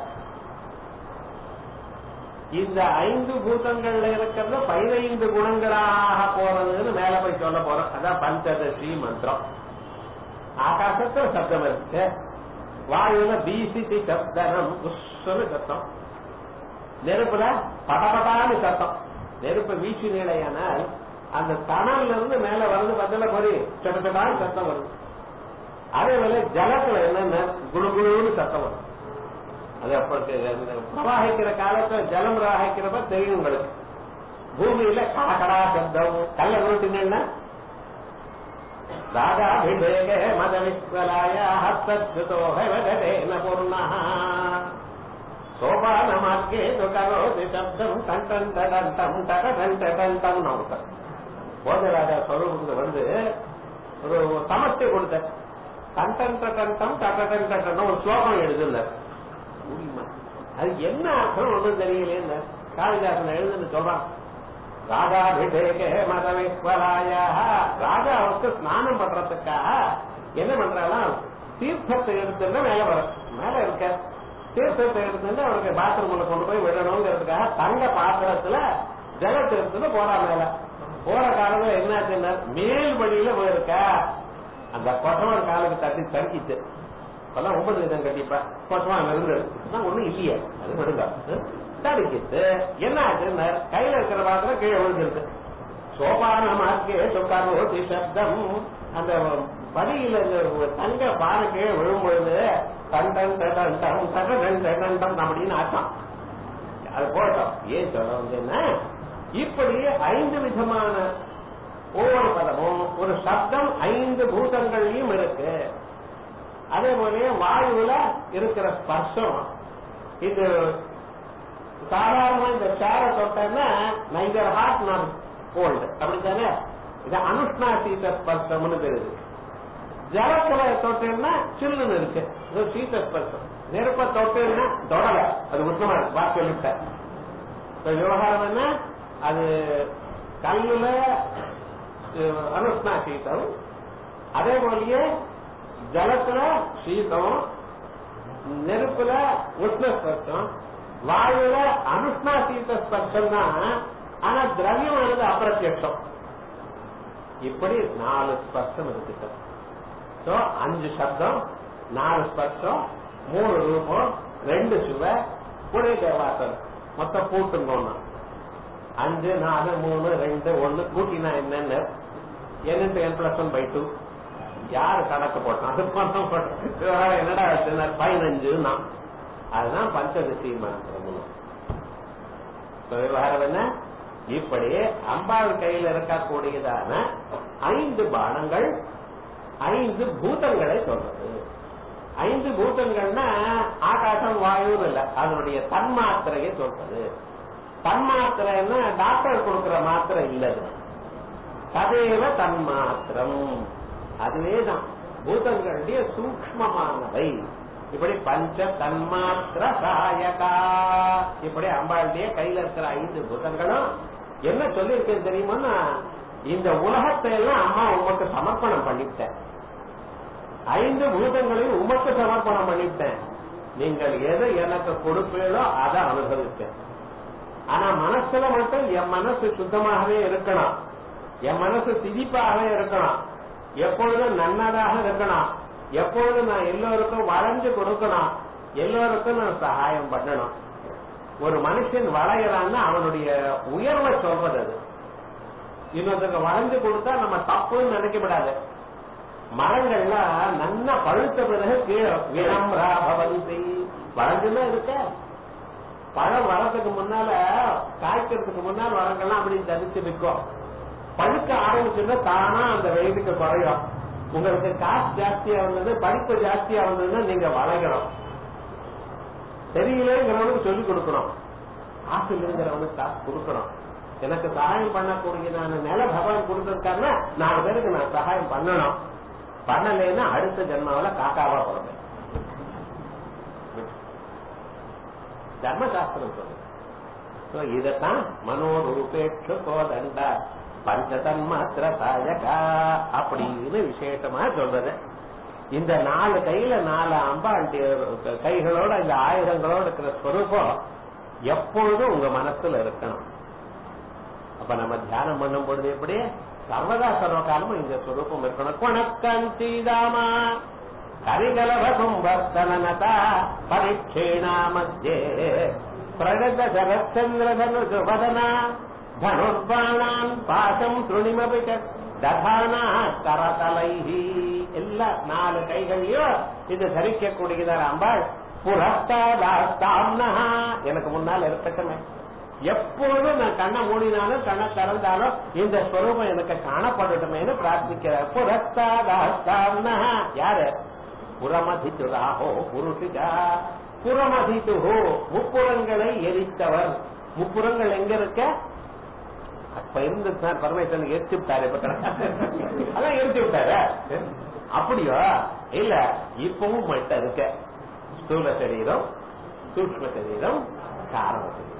இந்த ஐந்து பூதங்கள்ல இருக்கிறது பதினைந்து குணங்களாக போறதுன்னு மேல போய் சொல்ல போறோம் அதான் பஞ்சதசி மந்திரம் ஆகாசத்துல சப்தம் இருக்கு வாயுல பீசிதி சப்தனம் உஷ்ணு சத்தம் நெருப்புல படபடான்னு சத்தம் நெருப்பு வீச்சு நிலையானால் அந்த தணல்ல இருந்து மேல வருது பதில பொறி சட்டப்படான்னு சத்தம் வருது அதே போல ஜலத்துல என்னென்ன குழுகுழுன்னு சத்தம் வரும் அது அப்ப அந்த பிரவாகிக்கிற காலத்துல ஜலம் பிரவாகிக்கிறப்ப தெரியும் உங்களுக்கு பூமியில கடகடா சப்தம் கல்ல விட்டுங்கன்னா ராகாபிஷேக மத விஸ்வலாய ஹஸ்தோ ஹேன பூர்ணா சோபானமாக்கே கரோதி சப்தம் கண்டன் டடம் டகடன் டடம் நமக்கு போதராஜா சொல்றது வந்து ஒரு சமஸ்தை கொடுத்த கண்டன் கண்டம் டகடன் டடம் ஒரு ஸ்லோகம் எழுதுனார் முடியுமா அது என்ன அர்த்தம் ஒன்றும் தெரியல காளிதாசன் எழுதுன்னு சொல்றான் ராஜாபிஷேக மதவிஸ்வராய ராஜாவுக்கு ஸ்நானம் பண்றதுக்காக என்ன பண்றாலாம் தீர்த்தத்தை எடுத்துட்டு மேல வர மேல இருக்க தீர்த்தத்தை எடுத்துட்டு அவருக்கு பாத்ரூம்ல கொண்டு போய் விடணுங்கிறதுக்காக தங்க பாத்திரத்துல ஜலத்தை எடுத்துட்டு போறா மேல போற காலத்துல என்னாச்சுன்னா மேல் வழியில போயிருக்க அந்த கொட்டவன் காலுக்கு தட்டி தடுக்கிச்சு இப்பெல்லாம் ஒன்பது விதம் கண்டிப்பா கொட்டவன் இருந்தது ஒண்ணும் இல்லையே அது விடுங்க தடுக்கிட்டு என்ன ஆச்சுன்னா கையில இருக்கிற பாத்திரம் கீழே விழுந்துருக்கு சோபானமாக்கே சொக்காரோதி சப்தம் அந்த படியில இந்த தங்க பாறை கீழே விழும் பொழுது தண்டன் தடன் டம் தகடன் தடன் டம் அப்படின்னு ஆட்டம் அது போட்டோம் ஏன் சொல்ல வந்தேன்னா இப்படி ஐந்து விதமான ஒவ்வொரு பதமும் ஒரு சப்தம் ஐந்து பூதங்கள்லயும் இருக்கு அதே போல வாயுல இருக்கிற ஸ்பர்ஷம் இது சாதாரணமா இந்த சேரை தொட்டேன்னா நைதர் ஹாட் நான் கோல்டு அப்படித்தானே இது அனுஷ்ணா சீத ஸ்பர்ஷம்னு தெரியுது ஜலத்துல தொட்டேன்னா சில்லுன்னு இருக்கு இது சீத ஸ்பர்ஷம் நெருப்ப தொட்டேன்னா தொடல அது உத்தமா இருக்கு வாக்கு சொல்லிட்டேன் இப்ப விவகாரம் என்ன அது கல்லுல அஹ், அனுஷ்ணா சீதம் அதே போலயே ஜலத்துல சீதம் நெருப்புல உஷ்ணஸ்பர்ஷம் வாயுல அனுஷ்ணா சீத ஸ்பர்ஷம் தான் ஆனா திரவியம் வந்து அப்பிரத்யட்சம் இப்படி நாலு ஸ்பர்ஷம் இருக்கு சோ அஞ்சு சப்தம் நாலு ஸ்பர்ஷம் மூணு ரூபம் ரெண்டு சுவை ஒரே தேவாசனம் மொத்தம் கூட்டுங்கோன்னா அஞ்சு நாலு மூணு ரெண்டு ஒண்ணு கூட்டினா என்னன்னு n n plus one by two யாரு கணக்கு போட்டான் அது பண்ண போட்டோம் என்னடா பதினஞ்சு நான் அதுதான் பஞ்சதசி மந்திரம் விவகாரம் என்ன இப்படி அம்பாள் கையில் இருக்கக்கூடியதான ஐந்து பானங்கள் ஐந்து பூதங்களை சொல்றது ஐந்து பூதங்கள்னா ஆகாசம் வாயுன்னு இல்ல அதனுடைய தன்மாத்திரையை சொல்றது தன்மாத்திரைன்னா டாக்டர் கொடுக்கிற மாத்திரை இல்லது ததேவ தன்மாத்திரம் அதுவேதான் பூதங்களுடைய சூக்மமானவை இப்படி பஞ்ச தன்மாத்திர சாயகா இப்படி அம்பாளுடைய கையில இருக்கிற ஐந்து பூதங்களும் என்ன சொல்லியிருக்கேன் தெரியுமா இந்த உலகத்தை எல்லாம் அம்மா உமக்கு சமர்ப்பணம் பண்ணிவிட்டேன் ஐந்து பூதங்களையும் உமக்கு சமர்ப்பணம் பண்ணிவிட்டேன் நீங்கள் எதை எனக்கு கொடுப்பீங்களோ அதை அனுபவித்தேன் ஆனா மனசுல மட்டும் என் மனசு சுத்தமாகவே இருக்கணும் என் மனசு சிரிப்பாகவே இருக்கணும் எப்பொழுதும் நன்னதாக இருக்கணும் எப்பொழுதும் நான் எல்லோருக்கும் வளைஞ்சு கொடுக்கணும் எல்லோருக்கும் நான் சகாயம் பண்ணணும் ஒரு மனுஷன் வளையறான்னா அவனுடைய உயர்வை சொல்றது அது இன்னொருத்தருக்கு வளைஞ்சு கொடுத்தா நம்ம தப்புன்னு நினைக்கப்படாது மரங்கள்லாம் நல்லா பழுத்த பிறகு கீழே வினம்ரா பவந்தி வளைஞ்சுதான் இருக்க பழம் வரதுக்கு முன்னால காய்க்கிறதுக்கு முன்னால் மரங்கள்லாம் அப்படி தரிச்சு நிற்கும் பழுக்க ஆரம்பிச்சுன்னா தானா அந்த வெயிலுக்கு குறையும் உங்களுக்கு காசு ஜாஸ்தியா வந்தது படிப்பு ஜாஸ்தியா வந்ததுன்னா நீங்க வளையணும் தெரியலங்கிறவனுக்கு சொல்லிக் கொடுக்கணும் காசு இல்லைங்கிறவனுக்கு காசு கொடுக்கணும் எனக்கு சகாயம் பண்ணக்கூடியதான நில பகவான் கொடுத்திருக்காருன்னா நாலு பேருக்கு நான் சகாயம் பண்ணணும் பண்ணலைன்னா அடுத்த ஜென்மாவில காக்காவா பிறந்தேன் தர்மசாஸ்திரம் சொல்லுது So, இதத்தான் மனோரூபேட்சு கோதண்ட பஞ்சதன்மாத்திர சாயகா அப்படின்னு விசேஷமா சொல்றது இந்த நாலு கையில நாலு அம்பாளுடைய கைகளோட இந்த ஆயுதங்களோட இருக்கிற ஸ்வரூபம் எப்பொழுதும் உங்க மனசுல இருக்கணும் அப்ப நம்ம தியானம் பண்ணும் பொழுது எப்படி சர்வதா சர்வகாலமும் இந்த ஸ்வரூபம் இருக்கணும் குணக்கஞ்சீதாமா கரிகலவ கும்பர்த்தனதா பரீட்சேணா மத்தியே பிரகத ஜகச்சந்திரதனுஜுவதனா தனுர்பாணான் பாசம் துணிமபி ததானா கரதலைஹி எல்லா நாலு கைகளையும் இது தரிக்கக்கூடியதார் அம்பாள் புறத்தாதாஸ்தாம்னா எனக்கு முன்னால் இருக்கட்டுமே எப்பொழுதும் நான் கண்ணை மூடினாலும் கண்ணை திறந்தாலும் இந்த ஸ்வரூபம் எனக்கு காணப்படட்டுமேனு பிரார்த்திக்கிறார் புறத்தாதாஸ்தாம்னா யாரு புறமதித்துராஹோ புருஷிகா புறமதித்துஹோ முப்புறங்களை எரித்தவர் முப்புறங்கள் எங்க இருக்க அப்ப இருந்து சார் பரமேஸ்வரன் எரிச்சு விட்டாரு இப்ப அதான் எரிச்சு விட்டாரு அப்படியோ இல்ல இப்பவும் மட்டும் இருக்க ஸ்தூல சரீரம் சூக்ம சரீரம் காரண சரீரம்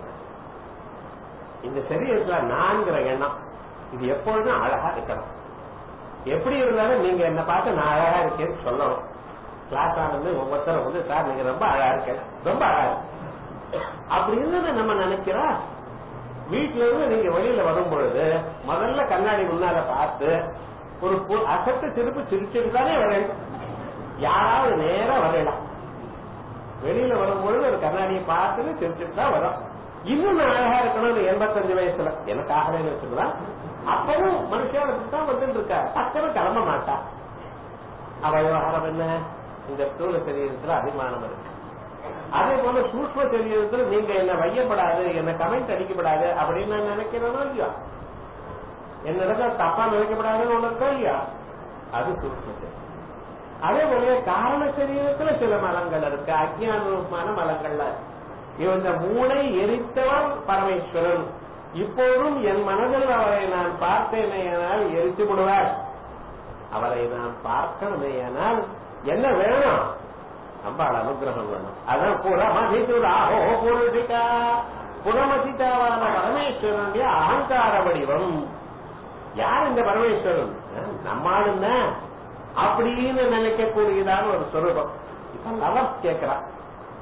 இந்த சரீரத்துல நான்கிற எண்ணம் இது எப்பொழுதும் அழகா இருக்கணும் எப்படி இருந்தாலும் நீங்க என்ன பார்த்து நான் அழகா இருக்கேன்னு சொல்லணும் கிளாஸ் ஆனது ஒவ்வொருத்தரும் வந்து சார் நீங்க ரொம்ப அழகா இருக்க ரொம்ப அழகா இருக்கு அப்படின்னு நம்ம நினைக்கிறோம் வீட்டுல இருந்து நீங்க வெளியில வரும் பொழுது முதல்ல கண்ணாடி முன்னால பார்த்து ஒரு பு- அசட்டு திருப்பு சிரிச்சுட்டு தானே வரையணும் யாராவது நேரா வரையலாம் வெளியில வரும்பொழுது ஒரு கண்ணாடியை பார்த்துட்டு சிரிச்சுட்டு தான் வரும் இன்னும் நான் அழகா இருக்கணும்னு எண்பத்தஞ்சு வயசுல எனக்காகவே வச்சுக்கலாம் அப்பவும் மனுஷனுக்கு தான் வந்துட்டு இருக்கா டக்குனு கிளம்ப மாட்டா அவ விவகாரம் என்ன இந்த ஸ்தூல சரீரத்துல அபிமானம் இருக்கு அதே போல சூக்ம சரீரத்துல நீங்க என்ன வையப்படாது என்ன கமெண்ட் அடிக்கப்படாது அப்படின்னு நான் நினைக்கிறேனோ இல்லையா என்னிடத்துல தப்பா நினைக்கப்படாதுன்னு ஒண்ணு இருக்கா இல்லையா அது சூக்ம சரீரம் அதே போல காரண சரீரத்துல சில மலங்கள் இருக்கு அஜ்ஞானமான மலங்கள்ல இருக்கு. இவன் இந்த மூளை எரித்தவன் பரமேஸ்வரன் இப்போதும் என் மனதில் அவரை நான் பார்த்தேனேயானால் எரித்து விடுவார் அவரை நான் பார்க்கணுமேயானால் என்ன வேணும் அம்பாள் அனுகிரகம் வேணும் அதான் புறமதித்துராஹோ புருஷிகா புறமதித்தாவான பரமேஸ்வரனுடைய அகங்கார வடிவம் யார் இந்த பரமேஸ்வரன் அஹ், நம்மாளுன்னா அப்படின்னு நினைக்கக்கூடியதான ஒரு சொரூபம் இப்ப லவர்ஸ் கேட்கிறான்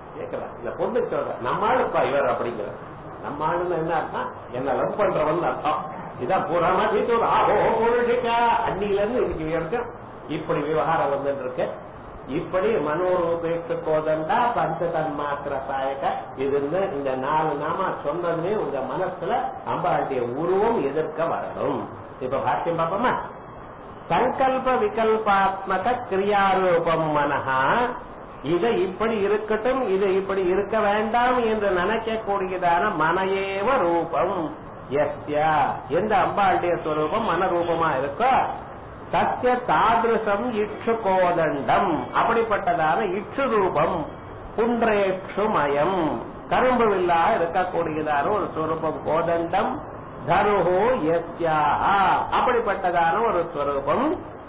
கேட்கிறான் இந்த பொண்ணு சொல்ற நம்ம ஆளுப்பா இவர் அப்படிங்கிற நம்ம ஆளுன்னு என்ன அர்த்தம் என்ன லவ் பண்றவன் அர்த்தம் இதான் பூராமா வீட்டு ஆஹோ பொருளிக்கா அன்னில இருந்து இன்னைக்கு வரைக்கும் இப்படி விவகாரம் வந்துட்டு இருக்கு இப்படி மனோரூபேட்டு கோதண்டா பஞ்ச தன்மாத்திர சாயக இதுன்னு இந்த நாலு நாமா சொன்னதுமே உங்க மனசுல அம்பாளுடைய உருவம் எதிர்க்க வரணும் இப்ப பாக்கியம் பாப்போமா சங்கல்ப விகல்பாத்மக கிரியாரூபம் மனஹா இதை இப்படி இருக்கட்டும் இது இப்படி இருக்க வேண்டாம் என்று நினைக்கக்கூடியதான மனையேவ ரூபம் எஸ்யா எந்த அம்பாளுடைய ஸ்வரூபம் மனரூபமா இருக்கோ சத்திய தாதிருஷம் இட்சு கோதண்டம் அப்படிப்பட்டதான இட்சு ரூபம் புன்றேட்சுமயம் கரும்பு வில்லா இருக்கக்கூடியதான ஒரு ஸ்வரூபம் கோதண்டம் தருஹோ எஸ்யாஹா அப்படிப்பட்டதான ஒரு ஸ்வரூபம்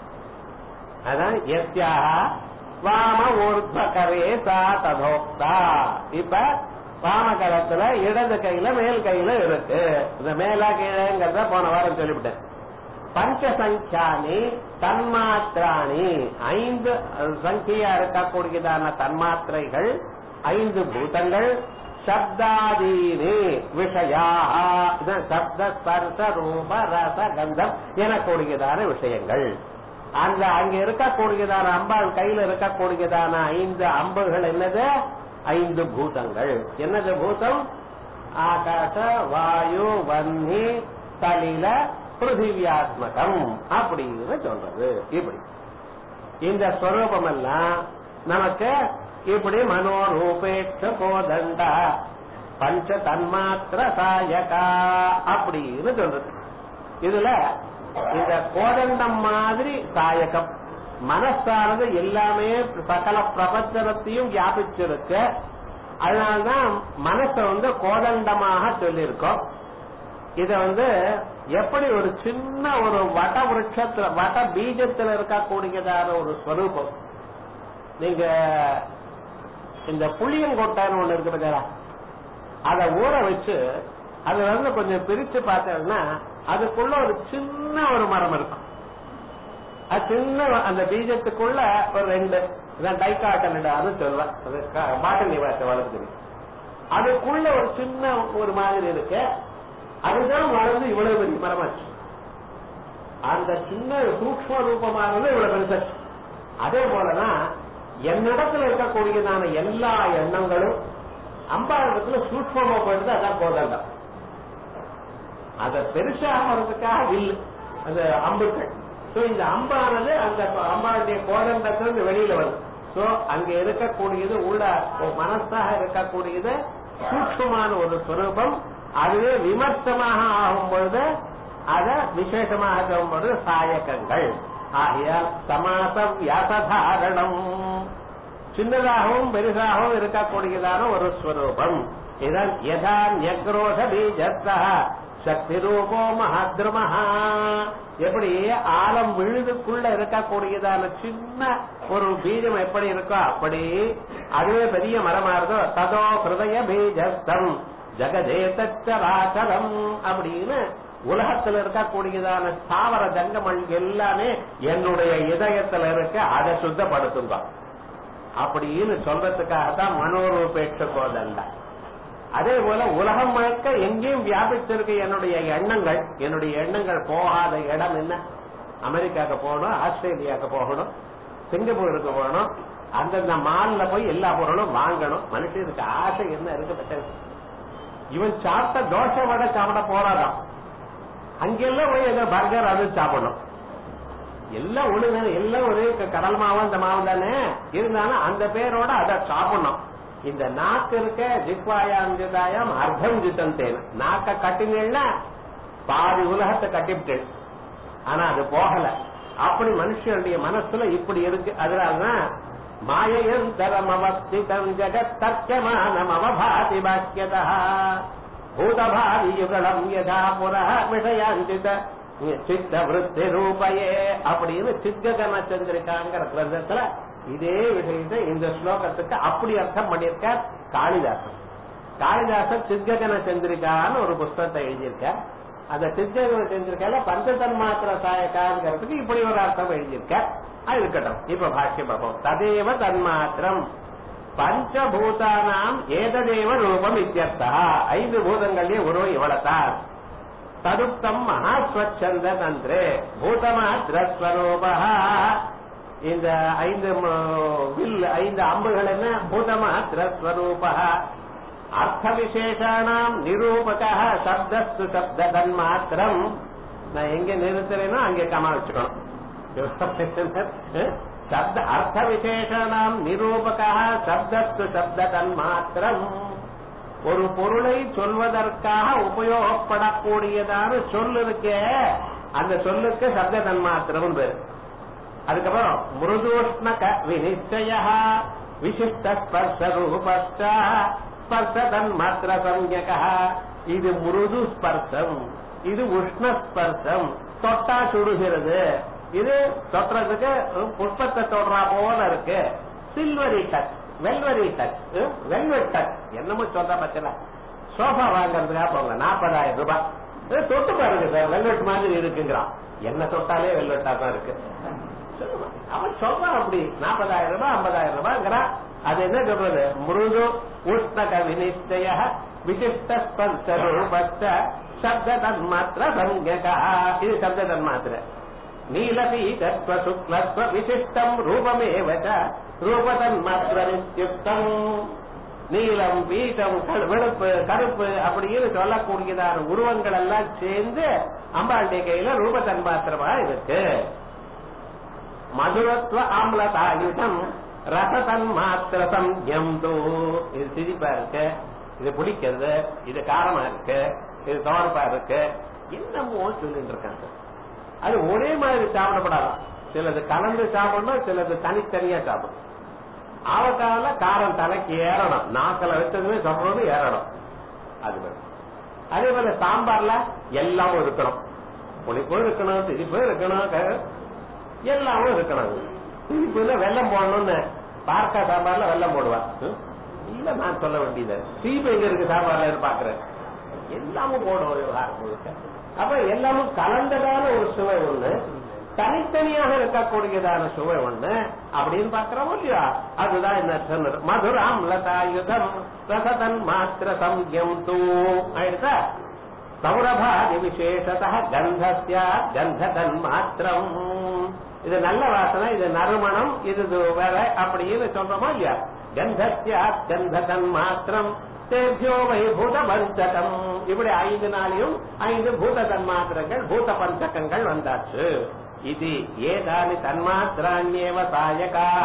அதான் எஸ்யாஹா வாம ஊர்த்வகரே சா ததோக்தா இப்ப வாமகரத்துல இடது கையில மேல் கையில இருக்கு இந்த மேலா கீழங்கிறத போன வாரம் சொல்லிவிட்டேன் பஞ்சசங்கியானி தன்மாத்திராணி ஐந்து சங்கியா இருக்கக்கூடியதான தன்மாத்திரைகள் ஐந்து பூதங்கள் சப்தாதீனி விஷயா சப்த ஸ்பர்ச ரூப ரச கந்தம் எனக்கூடியதான விஷயங்கள் அந்த அங்க இருக்கக்கூடியதான அம்பாள் கையில இருக்கக்கூடியதான ஐந்து அம்புகள் என்னது ஐந்து பூதங்கள் என்னது பூதம் ஆகாச வாயு வன்னி சலில பிருத்திவியாத்மகம் அப்படின்னு சொல்றது இப்படி இந்த ஸ்வரூபம் எல்லாம் நமக்கு இப்படி மனோரூபேட்ச கோதண்டா பஞ்ச தன்மாத்திர சாயகா அப்படின்னு சொல்றது இதுல இந்த கோதண்டம் மாதிரி சாயகம் மனசானது எல்லாமே சகல பிரபஞ்சனத்தையும் வியாபிச்சிருக்கு அதனால்தான் மனசை வந்து கோதண்டமாக சொல்லியிருக்கோம் இத வந்து எப்படி ஒரு சின்ன ஒரு வட விருட்சத்துல வட பீஜத்துல இருக்கக்கூடியதான ஒரு ஸ்வரூபம் நீங்க இந்த புளியங்கொட்டைன்னு ஒண்ணு இருக்கு பார்த்தீங்களா அதை ஊற வச்சு அதுல இருந்து கொஞ்சம் பிரிச்சு பார்த்தோம்னா அதுக்குள்ள ஒரு சின்ன ஒரு மரம் இருக்கும் அது சின்ன அந்த பீஜத்துக்குள்ள ஒரு ரெண்டு டைகாட்டன் அது சொல்லுவேன் அது பாட்டல் நிவாச வளர்க்குது அதுக்குள்ள ஒரு சின்ன ஒரு மாதிரி இருக்கு அதுதான் வளர்ந்து இவ்வளவு பெரிய மரமாச்சு அந்த சின்ன சூக்ம ரூபமானது இவ்வளவு பெருசாச்சு அதே போலதான் என்னிடத்துல இருக்கக்கூடியதான எல்லா எண்ணங்களும் அம்பாளத்துல சூக்மமா போயிட்டு அதான் கோதண்டம் அத பெருசாகிறதுக்காக இல்லை அந்த அம்புகள் சோ இந்த அம்பானது அந்த அம்பாளுடைய கோதண்டத்திலிருந்து வெளியில வருது சோ அங்க இருக்கக்கூடியது உள்ள மனசாக இருக்கக்கூடியது சூக்மமான ஒரு சுரூபம் அதுவே விமர்சமாக ஆகும் பொழுது அத விசேஷமாக ஆகும் பொழுது சாயகங்கள் ஆகையால் சமாச வியாசதாரணம் சின்னதாகவும் பெருசாகவும் இருக்கக்கூடியதான ஒரு ஸ்வரூபம் இதன் யதா நியக்ரோஷ பீஜத்தா சக்தி ரூபோ மகாத்ருமஹா எப்படி ஆலம் விழுதுக்குள்ள இருக்கக்கூடியதான சின்ன ஒரு பீஜம் எப்படி இருக்கோ அப்படி அதுவே பெரிய மரமா இருக்கோ ததோ ஹிருதய பீஜஸ்தம் ஜெகதேதச்சராச்சரம் அப்படின்னு உலகத்துல இருக்கக்கூடியதான ஸ்தாவர ஜங்கமல் எல்லாமே என்னுடைய இதயத்துல இருக்க அதை சுத்தப்படுத்துங்க அப்படின்னு சொல்றதுக்காகத்தான் மனோரூபேட்ச கோதண்டா அதே போல உலகம் முழுக்க எங்கேயும் வியாபிச்சிருக்க என்னுடைய எண்ணங்கள் என்னுடைய எண்ணங்கள் போகாத இடம் என்ன அமெரிக்காவுக்கு போகணும் ஆஸ்திரேலியாவுக்கு போகணும் சிங்கப்பூருக்கு போகணும் அந்தந்த மால்ல போய் எல்லா பொருளும் வாங்கணும் மனுஷனுக்கு ஆசை என்ன இருக்கு இவன் சாப்பிட்ட தோசை வடை சாப்பிட போறாராம் அங்கெல்லாம் போய் ஏதோ பர்கர் அது சாப்பிடணும் எல்லாம் ஒண்ணு எல்லாம் ஒரே கடல் மாவும் இந்த மாவு தானே இருந்தாலும் அந்த பேரோட அதை சாப்பிடணும் இந்த நாக்கு இருக்க ஜிக்வாயாம் அர்த்தம் ஜித்தம் தேன் நாக்க கட்டினீங்கன்னா பாதி உலகத்தை கட்டிவிட்டு ஆனா அது போகல அப்படி மனுஷனுடைய மனசுல இப்படி இருக்கு அதனாலதான் மாயந்தரம் அவஸ்திதம் ஜெகத் தர்க்கமானம் அவபாதி பாக்கியதா பூதபாதி யுகலம் யதா புரஹ விஷயாஞ்சித சித்த விருத்தி ரூபயே அப்படின்னு சித்தகன சந்திரிகாங்கிற கிரந்தத்துல இதே விஷயத்தை இந்த ஸ்லோகத்துக்கு அப்படி அர்த்தம் பண்ணியிருக்கார் காளிதாசன் காளிதாசன் சித்ககன சந்திரிகான்னு ஒரு புஸ்தகத்தை எழுதியிருக்கார் அந்த சித்ககன சந்திரிகால பஞ்சதன்மாத்திர சாயக்காங்கிறதுக்கு இப்படி ஒரு அர்த்தம் எழுதியிருக்கார் அது இருக்கட்டும் இப்ப பாஷ்யம் பார்ப்போம் ததேவ தன்மாத்திரம் பஞ்சபூதானாம் ஏததேவ ரூபம் இத்தியர்த்தா ஐந்து பூதங்களே உருவம் இவ்வளவுதான் ததுப்தம் மகாஸ்வச்சந்த தந்திரே பூதமாத்திரஸ்வரூபா இந்த ஐந்து ம- வில் ஐந்து அம்புகள் என்ன பூதமாத்திரஸ்வரூபா அர்த்த விசேஷானாம் நிரூபக சப்தஸ்து சப்த தன்மாத்திரம் நான் எங்க நிறுத்துறேனோ அங்கே கமா வச்சுக்கணும் சப்த அர்த்த விசேஷானாம் நிரூபக சப்தஸ்து சப்த தன்மாத்திரம் ஒரு பொருளை சொல்வதற்காக உபயோகப்படக்கூடியதான சொல் இருக்கே அந்த சொல்லுக்கு சப்த தன்மாத்திரம் பேரு அதுக்கப்புறம் மிருதூஷ்ணக விநிச்சய விசிஷ்ட ஸ்பர்ஷ ரூபஸ்ட ஸ்பர்ஷ தன்மாத்திர சம்யக இது மிருது ஸ்பர்சம் இது உஷ்ண ஸ்பர்சம் தொட்டா சுடுகிறது இது தொட்டுறதுக்கு புஷ்பத்தை தொடுறா போல இருக்கு silvery touch velvety touch velvet touch என்னமோ சொல்ற பச்சல சோஃபா வாங்குறதுக்காக போங்க நாற்பதாயிரம் ரூபாய் இது தொட்டு பாருங்க சார் வெல்வெட் மாதிரி இருக்குங்கிறான் என்ன தொட்டாலே வெல்வெட்டா தான் இருக்கு சொல்லுமா. அவன் சொல்றான் அப்படி நாற்பதாயிரம் ரூபாய் ஐம்பதாயிரம் ரூபாய்ங்கிறான் அது என்ன சொல்றது மிருது உஷ்ணக விநிச்சய விசிஷ்ட ஸ்பர்ஷ ரூபஸ்ட சப்த தன்மாத்திர சங்ககா இது சப்த தன்மாத்திர நீலபீதஸ்வ சுக்லஸ்வ விசிஷ்டம் ரூபமேவ ச ரூபதன்மாத்திர நித்யுக்தம் நீலம் பீட்டம் கரு- வெளுப்பு கருப்பு அப்படின்னு சொல்லக்கூடியதான உருவங்கள் எல்லாம் சேர்ந்து அம்பாளுடைய கையில ரூபதன்மாத்திரமா இருக்கு மதுரத்வ ஆம்லதாயுதம் ரசதன் மாத்திர சம்யம் தூ இது சிரிப்பா இருக்கு இது பிடிக்கிறது இது காரமா இருக்கு இது தோரப்பா இருக்கு என்னமோ சொல்லிட்டு இருக்காங்க அது ஒரே மாதிரி சாப்பிடப்படாதான் சிலது கலந்து சாப்பிடணும் சிலது தனித்தனியா சாப்பிடணும் ஆவக்கால காரம் தலைக்கு ஏறணும் நாக்கில் வச்சதுமே சாப்பிடணும் ஏறணும் அது வேணும் அதே போல சாம்பார்ல எல்லாமும் இருக்கணும் புளிப்பும் இருக்கணும் திரிப்பும் இருக்கணும் க- எல்லாமும் இருக்கணும் திரிப்புல வெள்ளம் போடணும்னு பார்க்கா சாம்பார்ல வெள்ளம் போடுவா ம்? இல்ல நான் சொல்ல வேண்டியது சீப்பு எங்க இருக்கு சாம்பார்ல பாக்குறேன் எல்லாமும் போடும் விவகாரம் முழுக்க அப்ப எல்லாமும் கலந்ததான ஒரு சுவை ஒண்ணு தனித்தனியாக இருக்கக்கூடியதான சுவை ஒண்ணு அப்படின்னு பாக்குறோம் இல்லையா அதுதான் என்ன சொன்னது மதுராம் லதாயுதம் ரசதன் மாத்திர சம்யம் தூ ஆயிடுதா சௌரபாதி விசேஷத கந்தஸ்ய கந்ததன் மாத்திரம் இது நல்ல வாசனை இது நறுமணம் இது இது வேற அப்படின்னு சொல்றோமா இல்லையா கந்தஸ்ய கந்ததன் மாத்திரம் தேபியோ வை பூத பஞ்சகம் இப்படி ஐந்து நாளையும் ஐந்து பூத தன்மாத்திரங்கள் பூத பஞ்சகங்கள் வந்தாச்சு இது ஏதானி தன்மாத்திராண்யேவ சாயகாக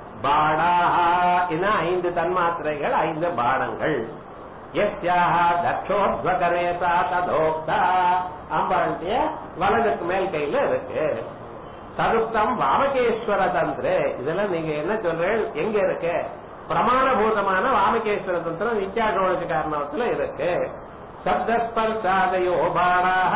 பாடாக என ஐந்து தன்மாத்திரைகள் ஐந்து பானங்கள் எஸ்யாக தட்சோத்வகரே சா ததோக்தா அம்பாளுடைய வலதுக்கு மேல் கையில இருக்கு தருப்தம் வாமகேஸ்வர தந்திர இதெல்லாம் நீங்க என்ன சொல்றீங்க எங்க இருக்கு பிரமாணபூதமான வாமகேஸ்வர தந்திரம் நித்யாகோண காரணத்துல இருக்கு சப்தஸ்பர்சாதயோ பாடாக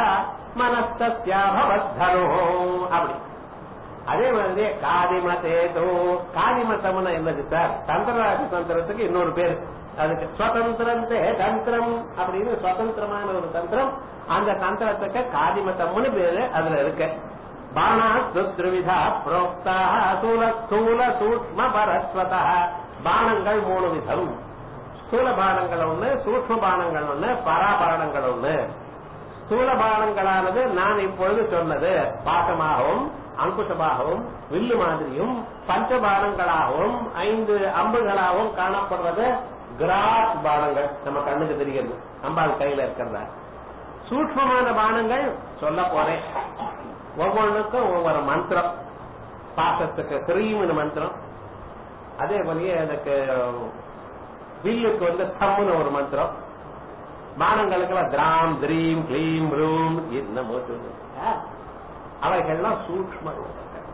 மனஸ்தியாபவத்தனோ அப்படி அதே மாதிரி காதிமதேதோ காதிமத்தம்னு என்னது சார் தந்திரராஜ தந்திரத்துக்கு இன்னொரு பேர் அதுக்கு சுதந்திரந்தே தந்திரம் அப்படின்னு சுதந்திரமான ஒரு தந்திரம் அந்த தந்திரத்துக்கு காதிமத்தம்னு பேரு அதுல இருக்கு பாணா துத்ருவிதா புரோக்தா சூல ஸ்தூல சூக்ம பரஸ்வத பானங்கள் மூணு விதம் ஸ்தூல பானங்கள் ஒண்ணு சூக்ம பானங்கள் ஒண்ணு பராபானங்கள் ஒண்ணு ஸ்தூல பானங்களானது நான் இப்பொழுது சொன்னது பாசமாகவும் அங்குசமாகவும் வில்லு மாதிரியும் பஞ்சபானங்களாகவும் ஐந்து அம்புகளாகவும் காணப்படுறது கிராஸ் பானங்கள் நம்ம கண்ணுக்கு தெரிகிறது அம்பாள் கையில இருக்கிறதா சூக்மமான பானங்கள் சொல்ல போறேன் ஒவ்வொன்றுக்கும் ஒவ்வொரு மந்திரம் பாசத்துக்கு கிரீம்னு மந்திரம் அதே போலயே அதுக்கு வில்லுக்கு வந்து தம்முன்னு ஒரு மந்திரம் பானங்களுக்கெல்லாம் திராம் திரீம் கிளீம் ரூம் என்னமோ சொல்லுங்க அவைகள்லாம் சூக்ம ரூபங்கள்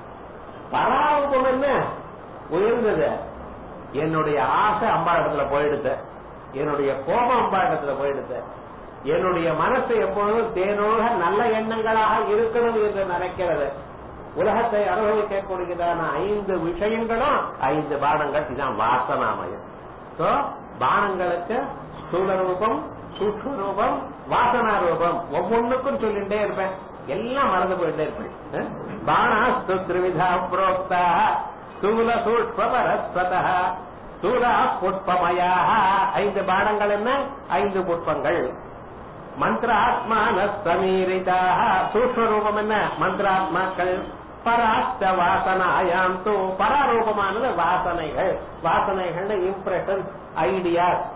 பராரூபம் என்ன உயர்ந்தது என்னுடைய ஆசை அம்பா இடத்துல போயிடுது என்னுடைய கோபம் அம்பா இடத்துல போயிடுது என்னுடைய மனசு எப்பொழுதும் தேனோக நல்ல எண்ணங்களாக இருக்கணும் என்று நினைக்கிறது உலகத்தை அனுபவிக்கக்கூடியதான ஐந்து விஷயங்களும் ஐந்து பானங்கள் இதான் வாசனாமயம் சோ பானங்களுக்கு ஸ்தூல ரூபம் சூக்ம ரூபம் வாசனா ரூபம் ஒவ்வொன்றுக்கும் சொல்லிட்டே இருப்பேன் எல்லாம் மறந்து போயிட்டே இருப்பேன் பானாஸ்து திரிவிதா புரோக்தா ஸ்தூல சூக்ம பரஸ்வத ஸ்தூலா புஷ்பமயாக ஐந்து பானங்கள் என்ன ஐந்து புஷ்பங்கள் மந்திராத்மான சமீரிதாக சூக்ம ரூபம் என்ன மந்திராத்மாக்கள் பராஷ்ட வாசனாயாம் தூ பராரூபமானது வாசனைகள் வாசனைகள் இம்ப்ரெஷன் ஐடியாஸ்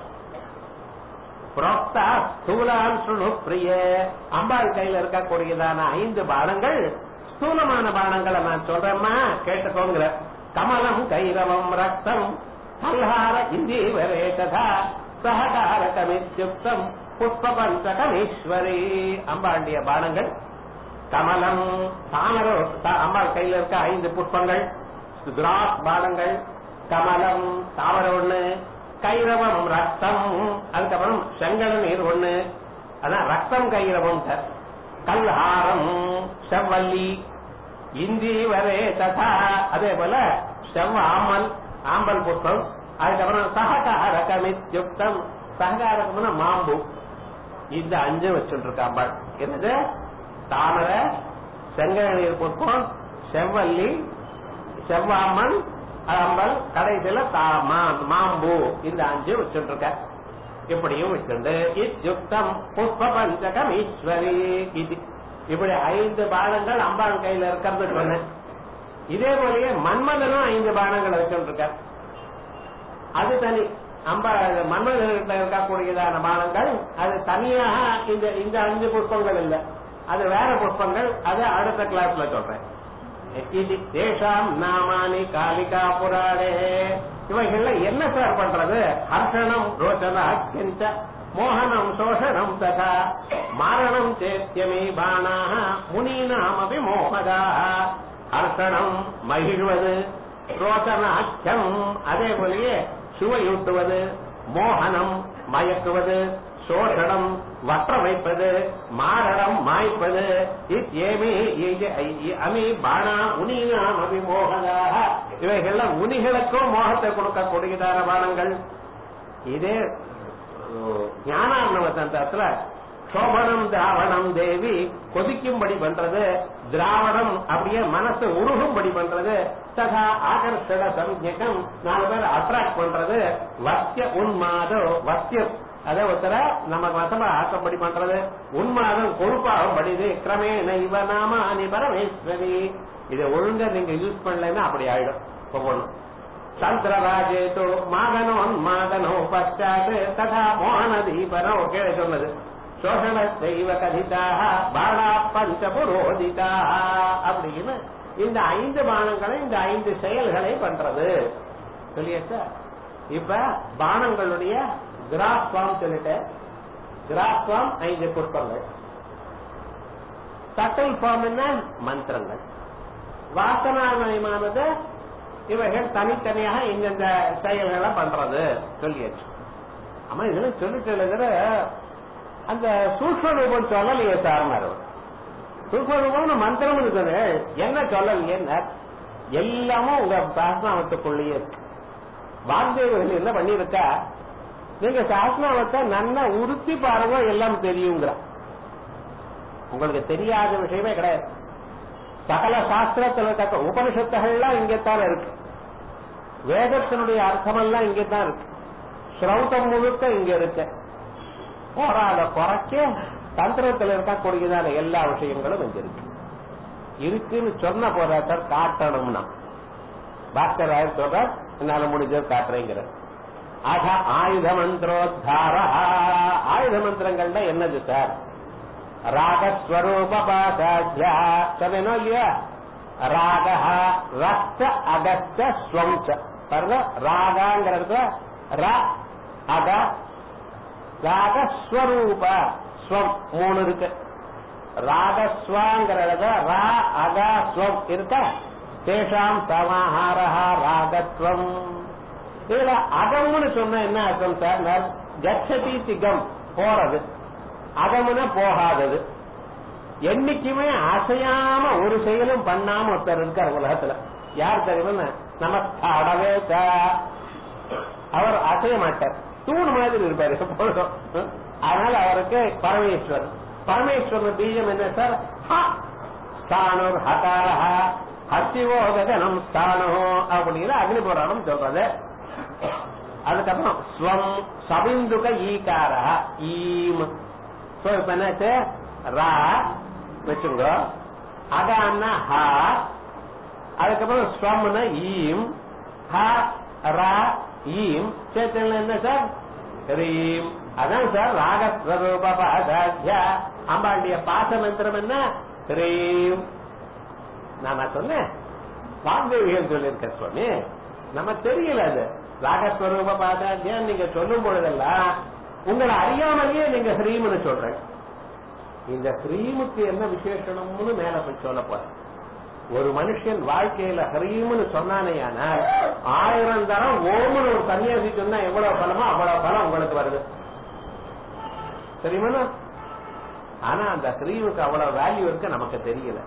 புரோக்தா ஸ்தூலான் சுணு பிரிய அம்பாள் கையில இருக்கக்கூடியதான ஐந்து பானங்கள் ஸ்தூலமான பானங்களை நான் சொல்றேம்மா கேட்டுக்கோங்கிற கமலம் கைரவம் ரக்தம் கல்ஹார இந்தீவரே ததா சககாரகமித்யுக்தம் புஷ்பபஞ்சகமீஸ்வரி அம்பாண்டிய பானங்கள் கமலம் தாமர தா- அம்பாள் கையில இருக்க ஐந்து புஷ்பங்கள் திராஸ் பானங்கள் கமலம் தாமர ஒண்ணு கைரவம் ரத்தம் அதுக்கப்புறம் செங்கல நீர் ஒண்ணு அதான் ரத்தம் கைரவம் சார் கல்ஹாரம் செவ்வல்லி இந்தீவரே ததா அதே போல செவ்வ ஆமல் ஆம்பல் புஷ்பம் அதுக்கப்புறம் சககாரகமித்யுக்தம் சககாரகம்னா மாம்பு இந்த அஞ்சு வச்சுட்டு இருக்கா அம்பாள் என்னது தாமரை செங்கல் நீர் புஷ்பம் செவ்வல்லி செவ்வாமன் அம்பல் கடைசியில தா- மா- மாம்பு இந்த அஞ்சு வச்சுட்டு இருக்க இப்படியும் வச்சுண்டு இத்யுக்தம் புஷ்ப பஞ்சகம் ஈஸ்வரி இது இப்படி ஐந்து பானங்கள் அம்பாள் கையில இருக்கிறது சொன்னேன் இதே போலயே மன்மதனும் ஐந்து பானங்களை வச்சுட்டு இருக்க அது தனி அம்பா மன்மதன்கிட்ட இருக்கக்கூடியதான பானங்கள் அது தனியாக இந்த இந்த அஞ்சு புஷ்பங்கள் இல்ல அது வேற புஷ்பங்கள் அது அடுத்த கிளாஸ்ல சொல்றேன் இது தேஷாம் நாமானி காலிகா புராணே இவைகள்ல என்ன சார் பண்றது ஹர்ஷணம் ரோச்சன அக்கியஞ்ச மோகனம் சோஷனம் ததா மாரணம் சேத்தியமே பானாக முனீனாமபி மோகதாக ஹர்ஷணம் மகிழ்வது ரோச்சனாக்கியம் அதே போலயே சுவையூட்டுவது மோகனம் மயக்குவது சோஷணம் வற்ற வைப்பது மாரணம் மாய்ப்பது இத்யேமி இ- இ- அமி பானா உனியாம் அபிமோகதாக இவைகள்லாம் உனிகளுக்கும் மோகத்தை கொடுக்கக்கூடியதான பானங்கள் இதே ஞானார்ணவ தந்திரத்துல சோபனம் திராவணம் தேவி கொதிக்கும்படி பண்றது திராவணம் அப்படியே மனசு உருகும்படி பண்றது ததா ஆகர்ஷண சம்ஜகம் நாலு பேர் அட்ராக்ட் பண்றது வத்திய உன்மாதோ வத்தியம் அதே ஒருத்தர நமக்கு வசமா ஆக்கப்படி பண்றது உன்மாதம் கொழுப்பாகும்படிது கிரமேண இவ நாம அனி பரமேஸ்வரி இதை ஒழுங்கா நீங்க யூஸ் பண்ணலைன்னா அப்படி ஆயிடும் ஒவ்வொன்றும் சந்திரராஜேதோ மாதனோன்மாதனோ பச்சாத் ததா மோகனதீபனோ கீழே சொன்னது சோஷண தெய்வ கதிதாக பாணா பஞ்ச புரோதிதாக அப்படின்னு இந்த ஐந்து பானங்களை இந்த ஐந்து செயல்களை பண்றது சொல்லியாச்சா இப்ப பானங்களுடைய கிராஸ் ஃபார்ம் சொல்லிட்டு கிராஸ் ஃபார்ம் ஐந்து புஷ்பங்கள் சட்டல் ஃபார்ம் என்ன மந்திரங்கள் வாசனாமயமானது இவைகள் தனித்தனியாக இந்தந்த செயல்களை பண்றது சொல்லியாச்சு ஆமா இதுல சொல்லிட்டு எழுதுற அந்த சூக்ம ரூபம் சொல்லலையே சார்னார் சூக்ம ரூபம்னு மந்திரம் இருக்குது என்ன சொல்லலையே எல்லாமும் உங்க சாஸ்திராமத்துக்குள்ளேயே இருக்கு வாக்தேவர்கள் என்ன பண்ணிருக்கா நீங்க சாஸ்திராமத்தை நன்னா உறுத்தி பாருங்க எல்லாம் தெரியுங்கிற உங்களுக்கு தெரியாத விஷயமே கிடையாது சகல சாஸ்திரத்துல இருக்க உபனிஷத்துகள்லாம் இங்கத்தான் இருக்கு வேதத்தினுடைய அர்த்தமெல்லாம் இங்கதான் இருக்கு ஸ்ரௌதம் முழுக்க இங்க இருக்கு போராத குறைக்க தந்திரத்தில் இருக்கக்கூடியதான எல்லா விஷயங்களும் இங்க இருக்கு இருக்குன்னு சொன்ன போராட்டர் காட்டணும்னா பாஸ்கர் சொல்ற என்னால முடிஞ்சது காட்டுறேங்கிற ஆக ஆயுத மந்திரோத்தார ஆயுத மந்திரங்கள்னா என்னது சார் ராகஸ்வரூப பாசாத்தியா சொன்னேனோ இல்லையா ராக ரக்த அகஸ்த ஸ்வம் ச. பாருங்க ராகாங்கிறது ர அக ராகஸ்வரூப ஸ்வம் மூணு இருக்கு ராகஸ்வாங்கிறத ரா அக ஸ்வம் இருக்க தேஷாம் சமாஹாரஹா ராகத்வம் இதுல அகம்னு சொன்ன என்ன அர்த்தம் சார் கச்சதி திகம் போறது அகமுன போகாதது என்னைக்குமே அசையாம ஒரு செயலும் பண்ணாம ஒருத்தர் இருக்கார் உலகத்துல யார் தெரியுமா நமஸ்காரவே அவர் அசைய மாட்டார் தூண் மாதிரி இருப்பாரு எப்பொழுதும் அதனால அவருக்கு பரமேஸ்வரன் பரமேஸ்வரன் பீஜம் என்ன சார் ஹ. ஸ்தானுர் ஹகாரஹ ஹசிவோ ககனம் ஸ்தானோ அப்படின்னு அக்னி புராணம் சொல்றது அதுக்கப்புறம் ஸ்வம் சபிந்துக ஈகாரா ஈம் சோ இப்ப என்னாச்சு ரா வச்சுங்க அகான்னா ஹா அதுக்கப்புறம் ஸ்வம்னா ஈம் ஹ ரா ஈம் சேர்த்தல என்ன சார் ரீம் அதான் சார் ராகஸ்வரூப பாதாத்யா அம்பாளுடைய பாச மந்திரம் என்ன ரீம் நான் நான் சொன்னேன் வாக்தேவிகள் சொல்லியிருக்க சுவாமி நம்ம தெரியல அது ராகஸ்வரூப பாதாத்யம் நீங்க சொல்லும் பொழுதெல்லாம் உங்களை அறியாமலேயே நீங்க ஹ்ரீம்னு சொல்றேன் இந்த ஹ்ரீமுக்கு என்ன விசேஷம்னு மேல போய் சொல்ல போறேன் ஒரு மனுஷன் வாழ்க்கையில ஹரீம்னு சொன்னானேயானால் ஆயிரம் தரம் ஓம்னு ஒரு சன்னியாசி சொன்னா எவ்வளவு பலமோ அவ்வளவு பலம் உங்களுக்கு வருது தெரியுமா ஆனா அந்த ஹ்ரீமுக்கு அவ்வளவு வேல்யூ இருக்கு நமக்கு தெரியல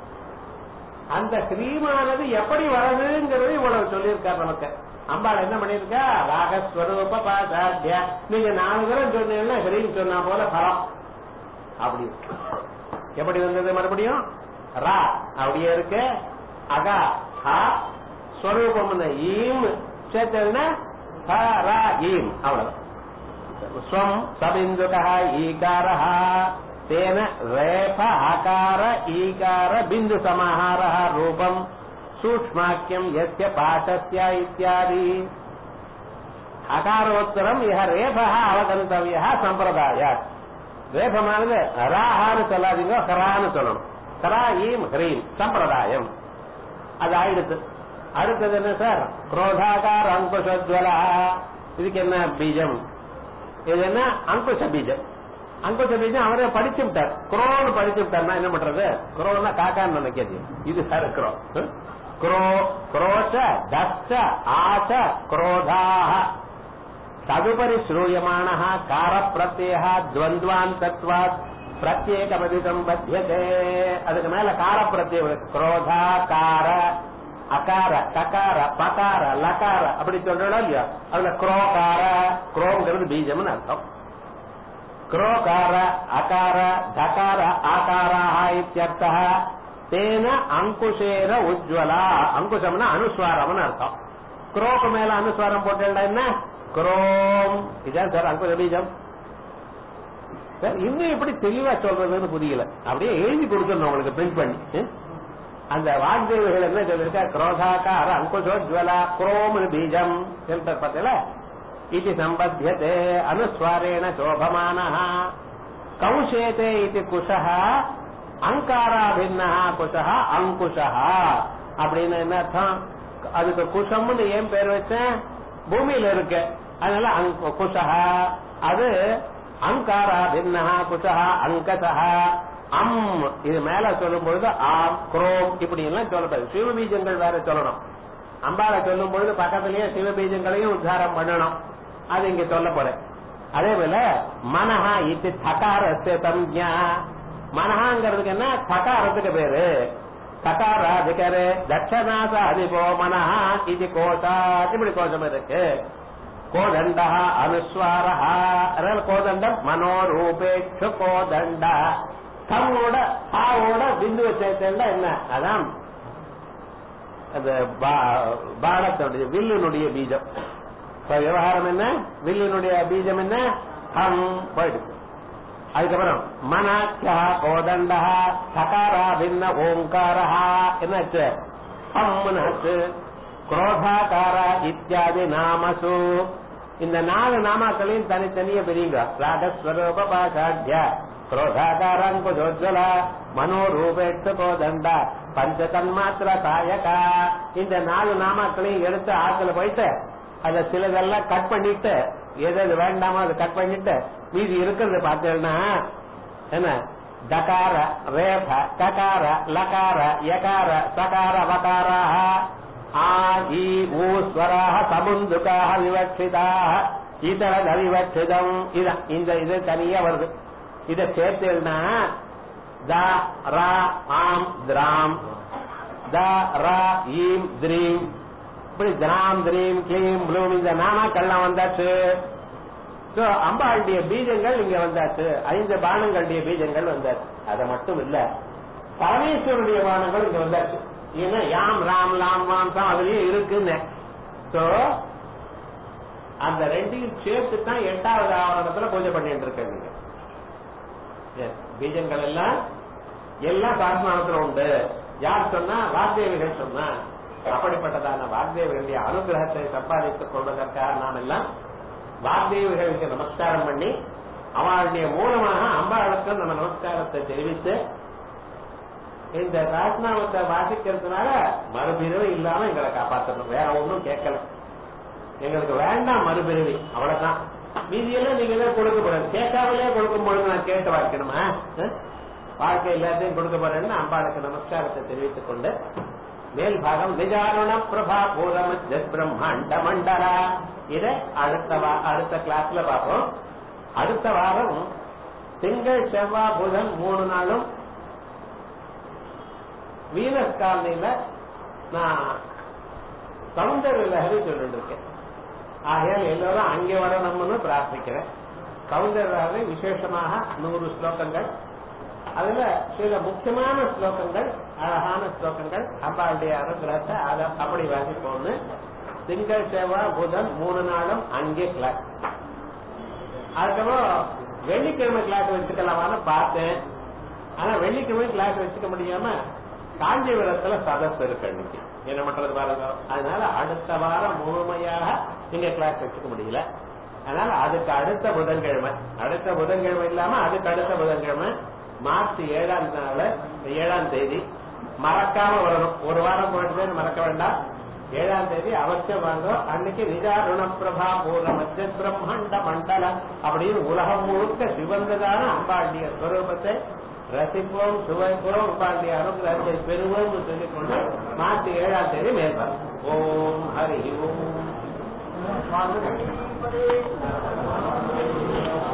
அந்த ஹ்ரீமானது எப்படி வருதுங்கிறது இவ்வளவு சொல்லியிருக்கார் நமக்கு அம்பாள் என்ன பண்ணிருக்கா ராகஸ்வரூப பாதாத்யா நீங்க நாலு தரம் சொன்னீங்கன்னா ஹ்ரீம் சொன்னா போல பலம் அப்படி எப்படி வந்தது மறுபடியும் ரா அப்படியே இருக்கு அகா ஹா ஸ்வரூபம் ஈம் சேர்த்ததுன்னா ஹ ரா ஈம் அவ்வளவு ஸ்வம் சபிந்துக ஈகார தேன ரேப அகார ஈகார பிந்து சமாஹார ரூபம் சூக்ஷ்மாக்கியம் எஸ்ய பாட்டஸ்ய இத்தியாதி அகாரோத்தரம் இஹ ரேப அவகந்தவிய சம்பிரதாய ரேபமானது ராஹான்னு சொல்லாதீங்க ஹரான்னு சொல்லணும் ஹரா ஈம் ஹரீம் சம்பிரதாயம் அது ஆயிடுத்து அடுத்தது என்ன சார் குரோதாகார அங்குஷத்வலா இதுக்கு என்ன பீஜம் இது என்ன அங்குஷ பீஜம் அங்குஷ பீஜம் அவரே படிச்சு விட்டார் குரோன்னு படிச்சு விட்டார்னா என்ன பண்றது குரோன்னா காக்கான்னு நினைக்காது இது சார் குரோ குரோ குரோஷ தஸ்ச ஆச குரோதாக ததுபரி ஸ்ரூயமான கார பிரத்யேக துவந்த்வாந்தத்வாத் பிரத்யேகமதிதம் பத்தியதே அதுக்கு மேல கார பிரத்யேகம் குரோதா கார அகார ககார பகார லகார அப்படி சொல்றோம் இல்லையா அதுல குரோகார குரோங்கிறது பீஜம்னு அர்த்தம் குரோகார அகார தகார ஆகாராக இத்தியர்த்த தேன அங்குஷேர உஜ்வலா அங்குஷம்னா அனுஸ்வாரம்னு அர்த்தம் குரோக்கு மேல அனுஸ்வாரம் போட்டா என்ன குரோம் இதான் சார் அங்குஷ பீஜம் சார் இன்னும் எப்படி தெளிவா சொல்றதுன்னு புரியல அப்படியே எழுதி கொடுத்துடணும் உங்களுக்கு பிரிண்ட் பண்ணி அந்த வாக்தேவிகள் என்ன சொல்லிருக்கா குரோதாக்கார அங்குஷோஜ்வலா குரோம் பீஜம் சொல்ற பார்த்தல இது சம்பத்தியதே அனுஸ்வாரேண சோபமான கௌஷேதே இது குஷः அங்காராபின்னா குஷः அங்குஷः அப்படின்னு என்ன அர்த்தம் அதுக்கு குஷம்னு ஏன் பேர் வச்சேன் பூமியில இருக்கு அதனால அங்க குஷः அது அங்காரா பின்னா குஷா அங்கசா அம் இது மேல சொல்லும் பொழுது ஆம் குரோம் இப்படி எல்லாம் சொல்லப்படாது சிவபீஜங்கள் வேற சொல்லணும் அம்பால சொல்லும் பொழுது பக்கத்திலேயே சிவபீஜங்களையும் உத்தாரம் பண்ணணும் அது இங்க சொல்ல போறேன் அதே போல மனஹா இது தகாரஸ்ய சம்யா மனஹாங்கிறதுக்கு என்ன தகாரத்துக்கு பேரு தகாராதிகரு தட்சநாச அதிபோ மனஹா இது கோஷா இப்படி கோஷம் இருக்கு கோதண்ட அனுஸ்வார அதனால கோதண்டம் மனோரூபேட்சு கோதண்ட தம்மோட ஆவோட பிந்து சேர்த்தா என்ன அதான் அந்த பானத்தினுடைய வில்லினுடைய பீஜம் இப்ப விவகாரம் என்ன வில்லினுடைய பீஜம் என்ன ஹம் போயிடுச்சு அதுக்கப்புறம் மனாக்கியா கோதண்ட சகாரா பின்ன ஓங்காரா என்னாச்சு ஹம்னாச்சு குரோதாகார இத்தியாதி நாமசு இந்த நாலு நாமாக்களையும் தனித்தனிய பிரிங்க ராகஸ்வரூப பாஷாட்ய குரோதாகாரங்குஜோஜ்வல மனோரூபேட்ச கோதண்ட பஞ்ச தன்மாத்திர சாயகா இந்த நாலு நாமாக்களையும் எடுத்து ஆத்துல போயிட்டு அத சிலதெல்லாம் கட் பண்ணிட்டு எது எது வேண்டாமோ அதை கட் பண்ணிட்டு மீதி இருக்கிறத பார்த்தேன்னா என்ன தகார ரேப ககார லகார யகார சகார வகாராக ஆ ஈ ஊ ஸ்வராக சமுந்துக்காக விவட்சிதாக இதர விவட்சிதம் இதான் இந்த இது தனியா வருது இத சேர்த்துனா த ரா ஆம் திராம் த ரா ஈம் திரீம் இப்படி திராம் திரீம் கிளீம் ப்ளூம் இந்த நாமாக்கள்லாம் வந்தாச்சு சோ அம்பாளுடைய பீஜங்கள் இங்க வந்தாச்சு ஐந்து பானங்களுடைய பீஜங்கள் வந்தாச்சு அது மட்டும் இல்ல பரமேஸ்வருடைய பானங்கள் இங்க வந்தாச்சு ஏன்னா யாம் ராம் லாம் வாம் சாம் அதுலயே இருக்குன்னு சோ அந்த ரெண்டையும் சேர்த்து தான் எட்டாவது ஆவரணத்துல பூஜை பண்ணிட்டு இருக்க நீங்க Yes, பீஜங்கள் எல்லாம் எல்லாம் சாஸ்திரத்துல உண்டு யார் சொன்னா வாக்தேவிகள் சொன்னா அப்படிப்பட்டதான வாக்தேவிகளுடைய அனுகிரகத்தை சம்பாதித்துக் கொள்வதற்காக நாம் எல்லாம் வாக்தேவிகளுக்கு நமஸ்காரம் பண்ணி அவளுடைய மூலமாக அம்பாளுக்கு நம்ம நமஸ்காரத்தை தெரிவித்து இந்த ராஜ்நாமத்தை வாசிக்கிறதுனால மறுபிறவி இல்லாம எங்களை காப்பாற்றணும் வேற ஒண்ணும் கேட்கல எங்களுக்கு வேண்டாம் மறுபிறவி அவ்வளவுதான் மீதியெல்லாம் நீங்களே கொடுக்க போறது கேட்காமலே கொடுக்கும் பொழுது நான் கேட்டு வாய்க்கணுமா அஹ்? வாழ்க்கை எல்லாத்தையும் கொடுக்க போறேன்னு அம்பாளுக்கு நமஸ்காரத்தை தெரிவித்துக் கொண்டு மேல் பாகம் நிஜாருண பிரபா பூரம பிரம்மாண்ட மண்டலா இதை அடுத்த வா அடுத்த கிளாஸ்ல பார்ப்போம் அடுத்த வாரம் திங்கள் செவ்வாய் புதன் மூணு நாளும் வீனஸ் காலனில நான் சௌந்தர்ய லஹரி சொல்லிட்டு இருக்கேன் ஆகையால் எல்லாரும் அங்கே வரணும்னு பிரார்த்திக்கிறேன் சௌந்தர்ய லஹரி விசேஷமாக நூறு ஸ்லோகங்கள் அதுல சில முக்கியமான ஸ்லோகங்கள் அழகான ஸ்லோகங்கள் அம்பாளுடைய அனுகிரகத்தை அதை அப்படி வாசிப்போம்னு திங்கள் செவ்வாய் புதன் மூணு நாளும் அங்கே கிளாஸ் அதுக்கப்புறம் வெள்ளிக்கிழமை கிளாஸ் வச்சுக்கலாமான்னு பார்த்தேன் ஆனா வெள்ளிக்கிழமை கிளாஸ் வச்சுக்க முடியாம காஞ்சிபுரத்துல சதஸ் இருக்கு அன்னைக்கு என்ன பண்றது பாருங்க அதனால அடுத்த வாரம் முழுமையாக நீங்க கிளாஸ் வச்சுக்க முடியல அதனால அதுக்கு அடுத்த புதன்கிழமை அடுத்த புதன்கிழமை இல்லாம அதுக்கு அடுத்த புதன்கிழமை மார்ச் ஏழாம் நாள் ஏழாம் தேதி மறக்காம வரணும் ஒரு வாரம் போயிட்டு மறக்க வேண்டாம் ஏழாம் தேதி அவசியம் வாங்க அன்னைக்கு நிஜாருண பிரபா பூர்ண மத்திய பிரம்மாண்ட மண்டலம் அப்படின்னு உலகம் முழுக்க சிவந்ததான அம்பாண்டிய ஸ்வரூபத்தை ரசிப்போம் சுவைப்போம் அம்பாண்டிய அனுகிரகத்தை பெறுவோம் சொல்லிக் கொண்டு மார்ச் ஏழாம் தேதி மேற்பார் ஓம் ஹரி ஓம்